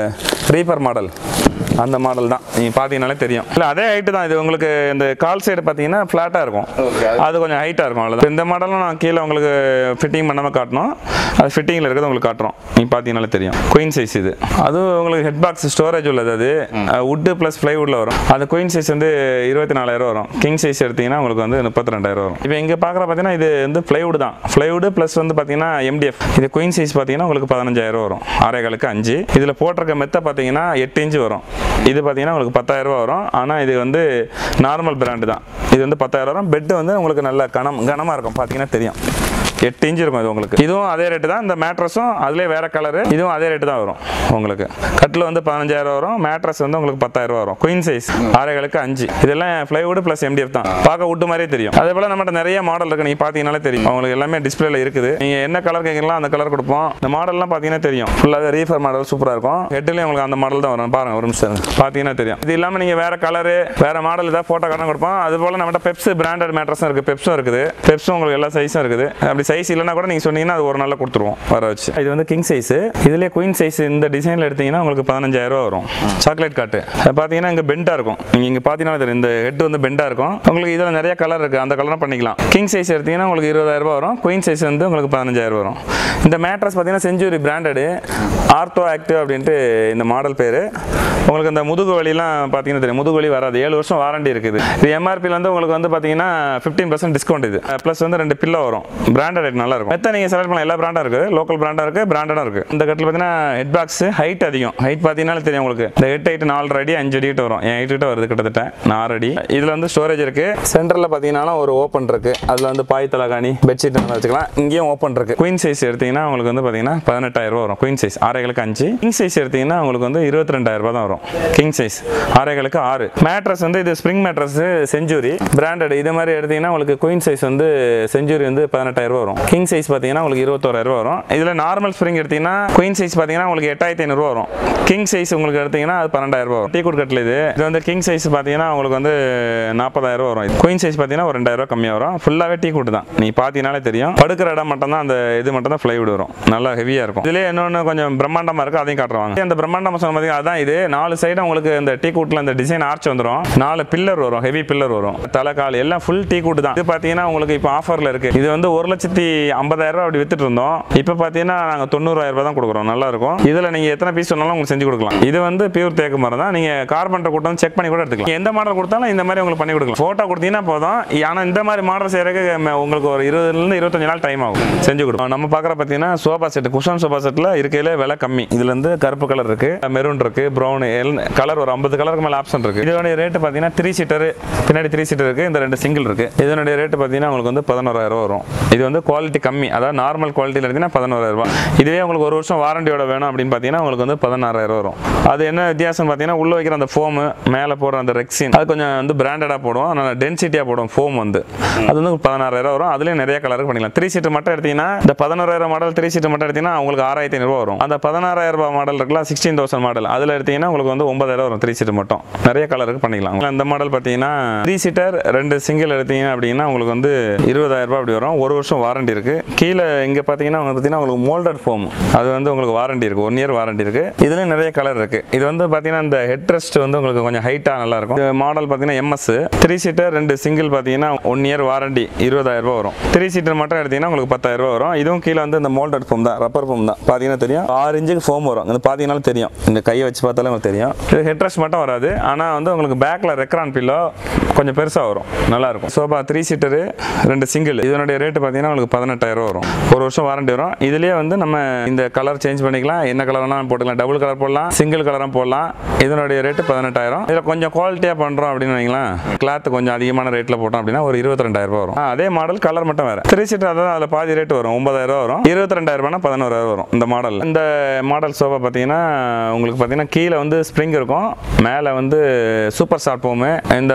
ரீபர் மாடல் அந்த மாடல் தான் நீங்கள் பார்த்தீங்கனாலே தெரியும் இல்லை அதே ஹைட்டு தான் இது உங்களுக்கு இந்த கால் சைடு பார்த்தீங்கன்னா ஃப்ளாட்டாக இருக்கும் அது கொஞ்சம் ஹைட்டாக இருக்கும் அவ்வளோதான் இந்த மாடலும் நான் கீழே உங்களுக்கு ஃபிட்டிங் பண்ணாமல் காட்டணும் அது ஃபிட்டிங்கில் இருக்கிறது உங்களுக்கு காட்டுறோம் நீங்கள் பார்த்தீங்கனாலே தெரியும் குயின் சைஸ் இது அது உங்களுக்கு ஹெட் பாக்ஸ் ஸ்டோரேஜ் உள்ளது அது வுட்டு ப்ளஸ் ப்ளைவுட்டில் வரும் அது குயின் சைஸ் வந்து இருபத்தி நாலாயிரம் வரும் கிங் சைஸ் எடுத்தீங்கன்னா உங்களுக்கு வந்து முப்பத்தி ரெண்டாயிரம் வரும் இப்போ இங்கே பார்க்குற பார்த்தீங்கன்னா இது வந்து ப்ளைவுட் தான் ப்ளைவுட் ப்ளஸ் வந்து பார்த்தீங்கன்னா எம்டிஎஃப் இது குயின் சைஸ் பார்த்தீங்கன்னா உங்களுக்கு பதினஞ்சாயிரம் வரும் ஆறேகாலுக்கு அஞ்சு இதில் போட்டிருக்க மெத்த பார்த்தீங்கன்னா எட்டு இன்ச்சு வரும் இது பார்த்தீங்கன்னா உங்களுக்கு பத்தாயிரம் ரூபா வரும் ஆனால் இது வந்து நார்மல் பிராண்டு தான் இது வந்து பத்தாயிரம் வரும் பெட்டு வந்து உங்களுக்கு நல்ல கனம் கனமாக இருக்கும் பார்த்தீங்கன்னா தெரியும் எட்டு இன்ச்சு இருக்கும் இது உங்களுக்கு இதுவும் அதே ரேட்டு தான் இந்த மேட்ரஸும் அதுலேயே வேற கலரு இதுவும் அதே ரேட்டு தான் வரும் உங்களுக்கு கட்டில் வந்து பதினஞ்சாயிரம் வரும் மேட்ரஸ் வந்து உங்களுக்கு பத்தாயிரம் ரூபா வரும் குயின் சைஸ் ஆறைகளுக்கு அஞ்சு இதெல்லாம் ஃப்ளைவுட் ப்ளஸ் எம்டிஎஃப் தான் பார்க்க விட்டு மாதிரியே தெரியும் அதே போல் நம்மகிட்ட நிறைய மாடல் இருக்கு நீங்கள் பார்த்தீங்கனாலே தெரியும் உங்களுக்கு எல்லாமே டிஸ்பிளேல இருக்குது நீங்கள் என்ன கலர் கேட்கலாம் அந்த கலர் கொடுப்போம் இந்த மாடல்லாம் பார்த்தீங்கன்னா தெரியும் ஃபுல்லாகவே ரீஃபர் மாடல் சூப்பராக இருக்கும் ஹெட்லேயும் உங்களுக்கு அந்த மாடல் தான் வரும் பாருங்க ஒரு நிமிஷம் இருங்க. பார்த்தீங்கன்னா தெரியும் இது இல்லாமல் நீங்கள் வேற கலரு வேற மாடல் ஏதாவது ஃபோட்டோ காரணம் கொடுப்போம் அது போல் நம்மகிட்ட பெப்ஸ் பிராண்டட் மேட்ரஸும் இருக்குது பெப்ஸும் இருக்குது பெப்ஸும் உங்களுக்கு எல்லா சைஸும் இருக்குது அப்படி சைஸ் இல்லைனா கூட நீங்கள் சொன்னீங்கன்னா அது ஒரு நாளில் கொடுத்துருவோம் வர வச்சு இது வந்து கிங் சைஸ் இதுலேயே குயின் சைஸ் இந்த டிசைனில் எடுத்தீங்கன்னா உங்களுக்கு பதினஞ்சாயிரம் ரூபா வரும் சாக்லேட் காட்டு அது பார்த்தீங்கன்னா இங்கே பெண்டாக இருக்கும் நீங்கள் இங்கே பார்த்தீங்கன்னா தெரியும் இந்த ஹெட் வந்து பெண்டாக இருக்கும் உங்களுக்கு இதில் நிறைய கலர் இருக்குது அந்த கலரும் பண்ணிக்கலாம் கிங் சைஸ் எடுத்தீங்கன்னா உங்களுக்கு இருபதாயிரம் ரூபாய் வரும் குயின் சைஸ் வந்து உங்களுக்கு பதினஞ்சாயிரம் வரும் இந்த மேட்ரஸ் பார்த்தீங்கன்னா செஞ்சுரி பிராண்டடு ஆர்த்தோ ஆக்டிவ் அப்படின்ட்டு இந்த மாடல் பேர் உங்களுக்கு இந்த முதுகு வலிலாம் பார்த்தீங்கன்னா தெரியும் முதுகு வலி வராது ஏழு வருஷம் வாரண்டி இருக்குது இது எம்ஆர்பியில் வந்து உங்களுக்கு வந்து பார்த்தீங்கன்னா ஃபிஃப்டீன் பர்சன்ட் டிஸ்கவுண்ட் இது ப்ளஸ் வந்து ரெண்டு பில்லோ வரும் பிராண்டட் ரேட் நல்லா இருக்கும் மெத்த நீங்கள் செலக்ட் பண்ணலாம் எல்லா பிராண்டாக இருக்குது லோக்கல் பிராண்டாக இருக்குது பிராண்டடாக இருக்குது இந்த கட்டில் பார்த்தீங்கன்னா ஹெட் பாக்ஸ் ஹைட் அதிகம் ஹைட் பார்த்தீங்கன்னா தெரியும் உங்களுக்கு இந்த ஹெட் ஹைட் நாலு அடி அஞ்சு அடி கிட்ட வரும் என் ஹைட் கிட்ட வருது கிட்டத்தட்ட நாலு அடி இதில் வந்து ஸ்டோரேஜ் இருக்கு சென்டரில் பார்த்தீங்கன்னா ஒரு ஓப்பன் இருக்கு அதில் வந்து பாய் தலகாணி பெட்ஷீட் நல்லா வச்சுக்கலாம் இங்கேயும் ஓப்பன் இருக்கு குயின் சைஸ் எடுத்தீங்கன்னா உங்களுக்கு வந்து பார்த்தீங்கன்னா பதினெட்டாயிரம் ரூபா வரும் குயின் சைஸ் ஆறைகளுக்கு அஞ்சு கிங் சைஸ் எடுத்தீங்கன்னா உங்களுக்கு வந்து இருபத்தி ரெண்டாயிரம் ரூபாய் தான் வரும் கிங் சைஸ் ஆறைகளுக்கு ஆறு மேட்ரஸ் வந்து இது ஸ்ப்ரிங் மேட்ரஸ் செஞ்சுரி பிராண்டட் இது மாதிரி எடுத்தீங்கன்னா உங்களுக்கு குயின் சைஸ் வந்து செஞ்சுரி வந்து பதினெட்டாயிரம் ரூபா வரும் கிங் சைஸ் பார்த்தீங்கன்னா உங்களுக்கு இருபத்தோராயிரம் ரூபா வரும் இதில் நார்மல் ஸ்ப்ரிங் எடுத்தீங்கன்னா குயின் சைஸ் பார்த்தீங்கன்னா உங்களுக்கு எட்டாயிரத்தி ஐநூறுரூவா வரும் கிங் சைஸ் உங்களுக்கு எடுத்தீங்கன்னா அது பன்னெண்டாயிரம் ரூபா வரும் டீ குட் கட்டில் இது இது வந்து கிங் சைஸ் பார்த்தீங்கன்னா உங்களுக்கு வந்து நாற்பதாயிரம் ரூபா வரும் குயின் சைஸ் பார்த்தீங்கன்னா ஒரு ரெண்டாயிரம் ரூபா கம்மியாக வரும் ஃபுல்லாகவே டீ குட் தான் நீ பார்த்தீங்கனாலே தெரியும் படுக்கிற இடம் மட்டும் தான் அந்த இது மட்டும் தான் ஃப்ளைவுட் வரும் நல்லா ஹெவியாக இருக்கும் இதுலேயே இன்னொன்று கொஞ்சம் பிரம்மாண்டமாக இருக்கும் அதையும் காட்டுறாங்க அந்த பிரம்மாண்டமாக சொன்ன பார்த்தீங்கன்னா அதான் இது நாலு சைடு உங்களுக்கு இந்த டீ கூட்டில் அந்த டிசைன் ஆர்ச் வந்துடும் நாலு பில்லர் வரும் ஹெவி பில்லர் வரும் தலை கால் எல்லாம் ஃபுல் டீ கூட்டு தான் இது பார்த்தீங்கன்னா உங்களுக்கு இப்போ ஆஃபரில் இருக்கு இது வந்து ஒரு லட்சத்தி ஐம்பதாயிரம் ரூபாய் அப்படி வித்துட்டு இருந்தோம் இப்போ பார்த்தீங்கன்னா நாங்கள் தொண்ணூறாயிரம் ரூபாய் தான் கொடுக்குறோம் நல்லா இருக்கும் இதில் நீங்கள் எத்தனை பீஸ் சொன்னாலும் உங்களுக்கு செஞ்சு கொடுக்கலாம் இது வந்து பியூர் தேக்கு மரம் தான் நீங்கள் கார்பெண்டர் கூட்டம் செக் பண்ணி கூட எடுத்துக்கலாம் எந்த மாடல் கொடுத்தாலும் இந்த மாதிரி உங்களுக்கு பண்ணி கொடுக்கலாம் ஃபோட்டோ கொடுத்தீங்கன்னா போதும் ஆனால் இந்த மாதிரி மாடல் செய்யறதுக்கு ம- உங்களுக்கு ஒரு இருபதுலேருந்து இருபத்தஞ்சு நாள் டைம் ஆகும் செஞ்சு கொடுப்போம் நம்ம பார்க்குற பார்த்தீங்கன்னா சோஃபா செட் குஷன் சோஃபா செட்டில் இருக்கையில விலை கம்மி இதுல இருந்து கருப்பு கலர் இருக்கு மெரூன் இருக்கு ப்ரௌன் கலர் ஒரு ஐம்பது கலருக்கு மேலே ஆப்ஷன் இருக்கு இதோடைய ரேட்டு பார்த்தீங்கன்னா த்ரீ சீட்டர் பின்னாடி த்ரீ சீட்டர் இருக்கு இந்த ரெண்டு சிங்கிள் இருக்கு இதனுடைய ரேட்டு பார்த்தீங்கன்னா உங்களுக்கு வந்து பதினோராயிரம் ரூபா வரும் இது வந்து குவாலிட்டி கம்மி அதாவது நார்மல் குவாலிட்டியில் எடுத்தீங்கன்னா பதினோராயிரம் ரூபாய் இதுவே உங்களுக்கு ஒரு வருஷம் வாரண்டியோட வேணும் அப்படின்னு பார்த்தீங்கன்னா உங்களுக்கு வந்து பதினாறாயிரம் வரும் அது என்ன வித்தியாசம் பார்த்தீங்கன்னா உள்ள வைக்கிற அந்த ஃபோமு மேலே போடுற அந்த ரெக்ஸின் அது கொஞ்சம் வந்து பிராண்டடாக போடுவோம் அதனால டென்சிட்டியாக போடும் ஃபோம் வந்து அது வந்து பதினாறாயிரம் வரும் அதுலேயும் நிறைய கலர் பண்ணிக்கலாம் த்ரீ சீட்டர் மட்டும் எடுத்தீங்கன்னா இந்த பதினோராயிரம் மாடல் த்ரீ சீட்டர் மட்டும் எடுத்தீங்கன்னா உங்களுக்கு ஆறாயிரத்தி ஐநூறுபா வரும் அந்த பதினாறாயிரம் ரூபாய் மாடல் இருக்குல்ல சிக்ஸ்டீன் தௌசண்ட் மாடல் அதில் எடுத்தீங்கன்னா உங்களுக்கு வந்து ஒன்பதாயிரம் வரும் த்ரீ சீட்டர் மட்டும் நிறைய கலருக்கு பண்ணிக்கலாம் இந்த மாடல் பார்த்தீங்கன்னா த்ரீ சீட்டர் ரெண்டு சிங்கிள் எடுத்தீங்க அப்படின்னா உங்களுக்கு வந்து இருபதாயிரம் ரூபாய் அப்படி வரும் ஒரு வருஷம் வாரண்டி இருக்கு கீழே இங்கே பார்த்தீங்கன்னா உங்களுக்கு பார்த்தீங்கன்னா உங்களுக்கு மோல்டட் ஃபோம் அது வந்து உங்களுக்கு வாரண்டி இருக்கு ஒன் இயர் வாரண்டி இருக்கு இதுலேயும் நிறைய கலர் இருக்கு இது வந்து பார்த்தீங்கன்னா இந்த ஹெட் ரெஸ்ட் வந்து உங்களுக்கு கொஞ்சம் ஹைட்டாக நல்லா இருக்கும் மாடல் பார்த்தீங்கன்னா எம்எஸ் த்ரீ சீட்டர் ரெண்டு சிங்கிள் பார்த்தீங்கன்னா ஒன் இயர் வாரண்டி இருபதாயிரம் ரூபாய் வரும் த்ரீ சீட்டர் மட்டும் எடுத்தீங்கன்னா உங்களுக்கு பத்தாயிரம் ரூபாய் வரும் இதுவும் கீழே வந்து இந்த மோல்டட் ஃபோம் தான் ரப்பர் ஃபோம் தான் பார்த்தீங்கன்னா தெரியும் ஆறு இன்ச்சுக்கு ஃபோம் வரும் இது பார்த்தீங்கன்னாலும் தெரியும் இந்த கையை வச்சு பார்த்தாலே உங்களுக்கு தெரியும் இது ஹெட் ரெஸ்ட் மட்டும் வராது ஆனால் வந்து உங்களுக்கு பேக்கில் ரெக்ரான் பில்லோ கொஞ்சம் பெருசாக வரும் நல்லா இருக்கும் சோபா த்ரீ சீட்டரு ரெண்டு சிங்கிள் இதனுடைய ரேட்டு பார்த்தீங்கன்னா உங்களுக்கு பதினெட்டாயிரம் ரூபா வரும் ஒரு வருஷம் வாரண்டி வரும் இதுலேயே வந்து நம்ம இந்த கலர் சேஞ்ச் பண்ணிக்கலாம் என்ன கலர் வேணாலும் போட்டுக்கலாம் டபுள் கலர் போடலாம் சிங்கிள் கலரும் போடலாம் இதனுடைய ரேட்டு பதினெட்டாயிரம் இதில் கொஞ்சம் குவாலிட்டியாக பண்ணுறோம் அப்படின்னு வைங்களேன் கிளாத் கொஞ்சம் அதிகமான ரேட்டில் போட்டோம் அப்படின்னா ஒரு இருபத்தி ரெண்டாயிரம் ரூபா வரும் ஆ, அதே மாடல் கலர் மட்டும் வேறு த்ரீ சீட்டர் அதான் அதில் பாதி ரேட் வரும் ஒன்பதாயிரம் ரூபா வரும் இருபத்தி ரெண்டாயிரம் ரூபானா பதினோராயிரம் வரும் இந்த மாடல் இந்த மாடல் சோஃபா பார்த்தீங்கன்னா உங்களுக்கு பார்த்தீங்கன்னா கீழே வந்து ஸ்ப்ரிங் இருக்கும் மேலே வந்து சூப்பர் சாஃப்ட் ஃபோமு இந்த இந்த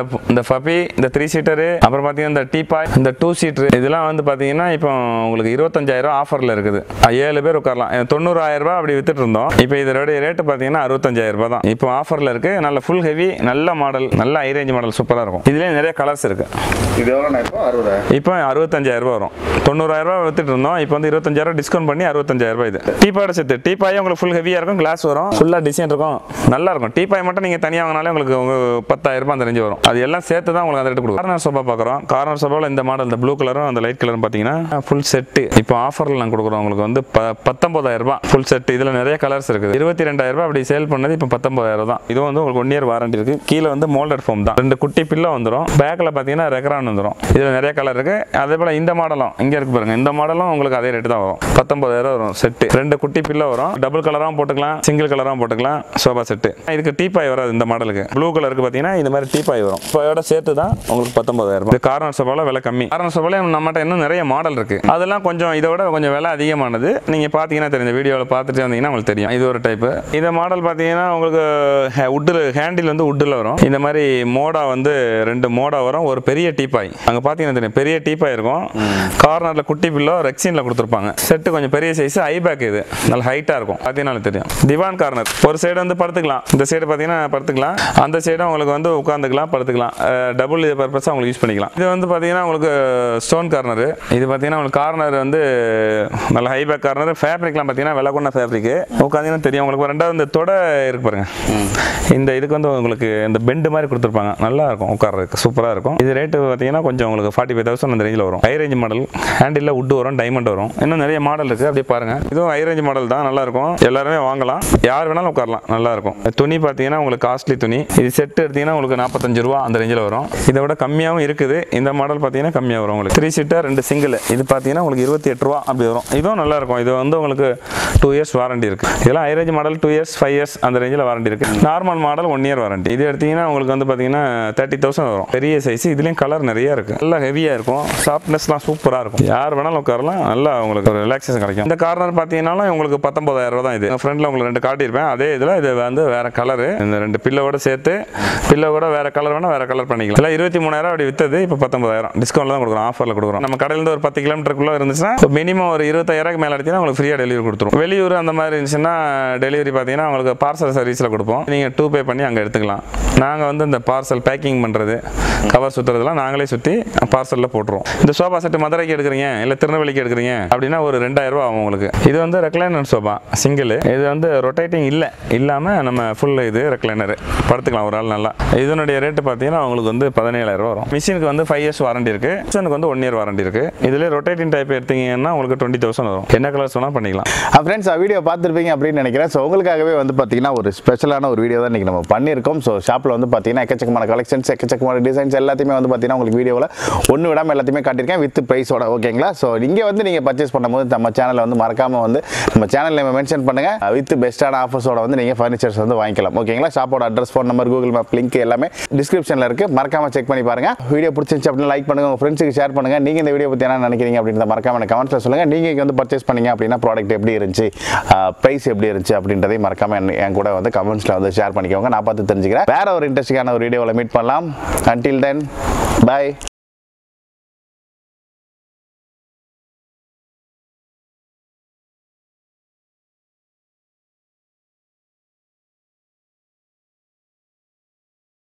ஃபபி இந்த த்ரீ சீட்டரு அப்புறம் பார்த்தீங்கன்னா இந்த டீபாய் இந்த டூ சீட்டர் இதெல்லாம் வந்து பார்த்தீங்கன்னா இப்போ உங்களுக்கு இருபத்தஞ்சாயிரம் ஆஃபரில் இருக்குது அஹ் ஏழு பேர் உட்காரலாம் அஹ் தொண்ணூறாயிரம் ரூபாய் அப்படி வித்துட்டு இருந்தோம் இப்போ இதோட ரேட்டு பார்த்தீங்கன்னா அறுபத்தஞ்சாயிரம் ரூபாய் தான் இப்போ ஆஃபரில் இருக்கு நல்ல ஃபுல் ஹெவி நல்ல மாடல் நல்ல ஹை ரேஞ்ச் மாடல் சூப்பராக இருக்கும் இதுலேயே நிறைய கலர்ஸ் இருக்கு இது எவ்வளோ இப்போ அறுபதா இப்போ அறுபத்தஞ்சாயிரம் ரூபாய் வரும் தொண்ணூறாயிரம் ரூபாய் வித்துட்டு இருந்தோம் இப்போ வந்து இருபத்தஞ்சாயிரம் டிஸ்கவுண்ட் பண்ணி அறுபத்தஞ்சாயிரம் ரூபாய் இது டீபாயோட சேர்த்து டீபாயும் உங்களுக்கு ஃபுல் ஹெவியாக இருக்கும் கிளாஸ் வரும் ஃபுல்லாக டிசைன் இருக்கும் நல்லா இருக்கும் டீபாய் மட்டும் நீங்கள் தனியாக வாங்கினாலே உங்களுக்கு உங்க பத்தாயிரம் ரூபாய் அந்த ரேஞ்சு வரும் அது எல்லாம் சேர்த்து தான் உங்களுக்கு அந்த ரேட்டு கொடுக்கும் கார்னர் சோஃபா பார்க்குறோம் கார்னர் சோஃபாவில் இந்த மாடல் இந்த ப்ளூ கலரும் அந்த லைட் கலரும் பார்த்தீங்கன்னா ஃபுல் செட்டு இப்போ ஆஃபரில் நாங்கள் கொடுக்குறோம் உங்களுக்கு வந்து ப பத்தொன்பதாயிரம் ரூபாய் ஃபுல் செட் இதில் நிறைய கலர்ஸ் இருக்குது இருபத்தி ரெண்டாயிரம் ரூபாய் அப்படி சேல் பண்ணது இப்போ பத்தொன்பதாயிரம் தான் இதுவும் வந்து உங்களுக்கு ஒன் இயர் வாரண்டி இருக்கு கீழே வந்து மோல்டட் ஃபோம் தான் ரெண்டு குட்டி பில்லோ வந்துடும் பேக்கில் பார்த்தீங்கன்னா ரெக்ரான் வந்துடும் இதில் நிறைய கலர் இருக்கு அதே போல் இந்த மாடலும் இங்கே இருக்கு பாருங்க இந்த மாடலும் உங்களுக்கு அதே ரேட்டு தான் வரும் பத்தொன்பதாயிரம் வரும் செட்டு ரெண்டு குட்டி பில்லோ வரும் டபுள் கலராகவும் போட்டுக்கலாம் சிங்கிள் கலராகவும் போட்டுக்கலாம் சோஃபா செட்டு இதுக்கு டீபாய் வராது இந்த மாடலுக்கு ப்ளூ கலருக்கு பார்த்தீங்கன்னா இந்த மாதிரி டீபாய் வரும் டீபாயோட சேர்த்து தான் உங்களுக்கு பத்தொன்பதாயிரம் ரூபாய் கார்னர் சோஃபாவில் விலை கம்மி கார்னர் சோஃபாவில் நம்மகிட்ட இன்னும் நிறைய மாடல் இருக்கு அதெல்லாம் கொஞ்சம் இதை விட கொஞ்சம் விலை அதிகமானது நீங்கள் பார்த்தீங்கன்னா தெரியும் வீடியோவில் பார்த்துட்டு வந்தீங்கன்னா உங்களுக்கு தெரியும் இது ஒரு டைப்பு இந்த மாடல் பார்த்தீங்கன்னா உங்களுக்கு உட்டில் ஹேண்டில் வந்து உட்டில் வரும் இந்த மாதிரி மோடா வந்து ரெண்டு மோடா வரும் ஒரு பெரிய டீபாய் அங்கே பார்த்தீங்கன்னா தெரியும் பெரிய டீபாய் இருக்கும் கார்னரில் குட்டி பில்லோ ரெக்ஸினில் கொடுத்துருப்பாங்க செட்டு கொஞ்சம் பெரிய சைஸ் ஐ பேக் இது நல்ல ஹைட்டாக இருக்கும் பார்த்தீங்கன்னா தெரியும் திவான் கார்னர் ஒரு சைடு வந்து படுத்துக்கலாம் இந்த சைடு பார்த்தீங்கன்னா படுத்துக்கலாம் அந்த சைடும் உங்களுக்கு வந்து உட்காந்துக்கலாம் படுத்துக்கலாம் டபுள் இது பர்பஸாக உங்களுக்கு யூஸ் பண்ணிக்கலாம் இது வந்து பார்த்தீங்கன்னா உங்களுக்கு ஸ்டோன் கார்னர் இது பார்த்தீங்கன்னா உங்களுக்கு கார்னர் வந்து நல்ல ஹை பேக் கார்னர் ஃபேப்ரிக்லாம் பார்த்தீங்கன்னா விலை கொண்ட ஃபேப்ரிக் உட்காந்தீங்கன்னா தெரியும் உங்களுக்கு ரெண்டாவது இந்த தொடை இருக்கு பாருங்க இந்த இதுக்கு வந்து உங்களுக்கு இந்த பெண்டு மாதிரி கொடுத்துருப்பாங்க நல்லா இருக்கும் உட்கார்றதுக்கு சூப்பராக இருக்கும் இது ரேட்டு பார்த்தீங்கன்னா கொஞ்சம் உங்களுக்கு ஃபார்ட்டி ஃபைவ் தௌசண்ட் அந்த ரேஞ்சில் வரும் high range model handle wood வரும் டைமண்ட் வரும் இன்னும் நிறைய மாடல் இருக்குது அப்படியே பாருங்க இதுவும் ஹை ரேஞ்ச் மாடல் தான் நல்லா இருக்கும் எல்லாருமே வாங்கலாம் யார் வேணாலும் உட்காரலாம் நல்லா இருக்கும் துணி பார்த்தீங்கன்னா உங்களுக்கு காஸ்ட்லி துணி இது செட் எடுத்தீங்கன்னா உங்களுக்கு நாற்பத்தஞ்சு ரூபா அந்த ரேஞ்சில் வரும் இதை விட கம்மியாகவும் இருக்குது இந்த மாடல் பார்த்தீங்கன்னா கம்மியாக வரும் உங்களுக்கு த்ரீ சீட்டர் ரெண்டு சிங்கிள் இது பார்த்தீங்கன்னா உங்களுக்கு இருபத்தி எட்டு ரூபா அப்படி வரும் இதுவும் நல்லா இருக்கும் இது வந்து உங்களுக்கு டூ இயர்ஸ் வாரண்டி இருக்கு இதெல்லாம் high range model two years five years அந்த ரேஞ்சில் வாரண்டி இருக்கு normal model one year warranty இது எடுத்தீங்கன்னா உங்களுக்கு வந்து பார்த்தீங்கன்னா தேர்ட்டி தௌசண்ட் வரும் பெரிய சைஸ் இதுலேயும் கலர் நிறைய இருக்கு நல்லா ஹெவியாக இருக்கும் சாஃப்ட்னஸ்லாம் சூப்பராக இருக்கும் யார் வேணாலும் உட்காரலாம் நல்லா உங்களுக்கு ஒரு ரிலாக்ஸேஷன் கிடைக்கும் இந்த கார்னர் பார்த்தீங்கன்னாலும் உங்களுக்கு பத்தொன்பதாயிரம் ரூபா தான் இது ஃப்ரண்ட்ல உங்களுக்கு ரெண்டு காட்டியிருப்பேன் அதே இதில் இது வந்து வேற கலரு இந்த ரெண்டு பில்லோட சேர்த்து பில்லோ கூட வேற கலர் வேணா வேற கலர் பண்ணிக்கலாம் இல்லை இருபத்தி மூணாயிரம் அப்படி வித்தது இப்போ பத்தொன்பதாயிரம் டிஸ்கவுண்ட்ல தான் கொடுக்குறோம் ஆஃபரில் கொடுக்குறோம் நம்ம கடையிலேருந்து ஒரு பத்து கிலோமீட்டருக்குள்ள இருந்துச்சுன்னா மினிமம் ஒரு இருபத்தாயிரம் மேலே எடுத்தீங்கன்னா உங்களுக்கு ஃப்ரீயாக டெலிவரி கொடுத்துரும் வெளியூர் அந்த மாதிரி இருந்துச்சுன்னா டெலிவரி பார்த்தீங்கன்னா உங்களுக்கு பார்சல் சர்வீஸில் கொடுப்போம் நீங்கள் டூ பே பண்ணி அங்கே எடுத்துக்கலாம் நாங்கள் வந்து இந்த பார்சல் பேக்கிங் பண்ணுறது கவர் சுற்றுறதுலாம் நாங்களே சுற்றி பார்சலில் போட்டுருவோம் இந்த சோஃபா செட்டு மதுரைக்கு எடுக்கிறீங்க இல்லை திருநெல்வேலிக்கு எடுக்கிறீங்க அப்படின்னா ஒரு ரெண்டாயிரம் ரூபா ஆகும் உங்களுக்கு இது வந்து ரெக்லைனர் சோஃபா சிங்கிள் இது வந்து ரொட்டேட்டிங் இல்லை இல்லாமல் நம்ம ஃபுல் இது ரெக்லைனர் படுத்துக்கலாம் ஒரு ஆள் நல்லா இதனுடைய ரேட்டு பார்த்தீங்கன்னா உங்களுக்கு வந்து பதினேழாயிரம் ரூபா வரும் மிஷினுக்கு வந்து ஃபைவ் இயர்ஸ் வாரண்டி இருக்கு மிஷினுக்கு வந்து ஒன் இயர் வாரண்டி இருக்கு இதுல ரொட்டேட்டிங் டைப் எடுத்தீங்கன்னா உங்களுக்கு டுவெண்ட்டி தௌசண்ட் வரும் என்ன கலர்ஸ் வேணால் பண்ணிக்கலாம் ஃப்ரெண்ட்ஸ் வீடியோ பார்த்துருப்பீங்க அப்படின்னு நினைக்கிறேன் ஸோ உங்களுக்காகவே வந்து பார்த்தீங்கன்னா ஒரு ஸ்பெஷலான ஒரு வீடியோ தான் இன்றைக்கி நம்ம பண்ணியிருக்கோம் ஸோ ஷாப்பில் வந்து பார்த்தீங்கன்னா எக்கச்சக்கமான கலெக்ஷன்ஸ் எக்கச்சக்கமான டிசைன்ஸ் எல்லாத்தையுமே வந்து பார்த்தீங்கன்னா உங்களுக்கு வீடியோவில் ஒன்று விடாமல் எல்லாத்தையுமே காட்டியிருக்கேன் வித் ப்ரைஸோட ஓகேங்களா ஸோ இங்கே வந்து நீங்கள் பர்ச்சேஸ் பண்ணும்போது நம்ம சேனலை வந்து மறக்காமல் வந்து நம்ம சேனலில் மென்ஷன் பண்ணுங்கள் வித் பெஸ்ட்டான ஆஃபர்ஸோட வந்து நீங்கள் ஃபர்னிச்சர்ஸ் வந்து வாங்கிக்கலாம் ஓகேங்களா ஷாப்போட address phone number Google map link எல்லாமே டிஸ்கிரிப்ஷனில் இருக்குது மறக்காமல் செக் பண்ணி பாருங்கள் வீடியோ பிடிச்சிருந்துச்சு அப்படின்னு லைக் பண்ணுங்கள் உங்கள் ஃப்ரெண்ட்ஸுக்கு ஷேர் பண்ணுங்கள் நீங்கள் இந்த வீடியோ பற்றி என்ன நினைக்கிறீங்க அப்படின்றத மறக்காம எனக்கு கமெண்ட்ஸில் சொல்லுங்கள் நீங்கள் இங்கே வந்து பர்ச்சேஸ் பண்ணீங்க அப்படின்னா ப்ராடக்ட் எப்படி இருந்துச்சு ப்ரைஸ் எப்படி இருந்துச்சு அப்படின்றதையும் மறக்காம என் என் கூட வந்து கமெண்ட்ஸில் வந்து ஷேர் பண்ணிக்கோங்க நான் பார்த்து தெரிஞ்சுக்கிறேன் வேற ஒரு இன்ட்ரெஸ்டிங்கான ஒரு வீடியோவில் மீட் பண்ணலாம் அன்டில் தென் பை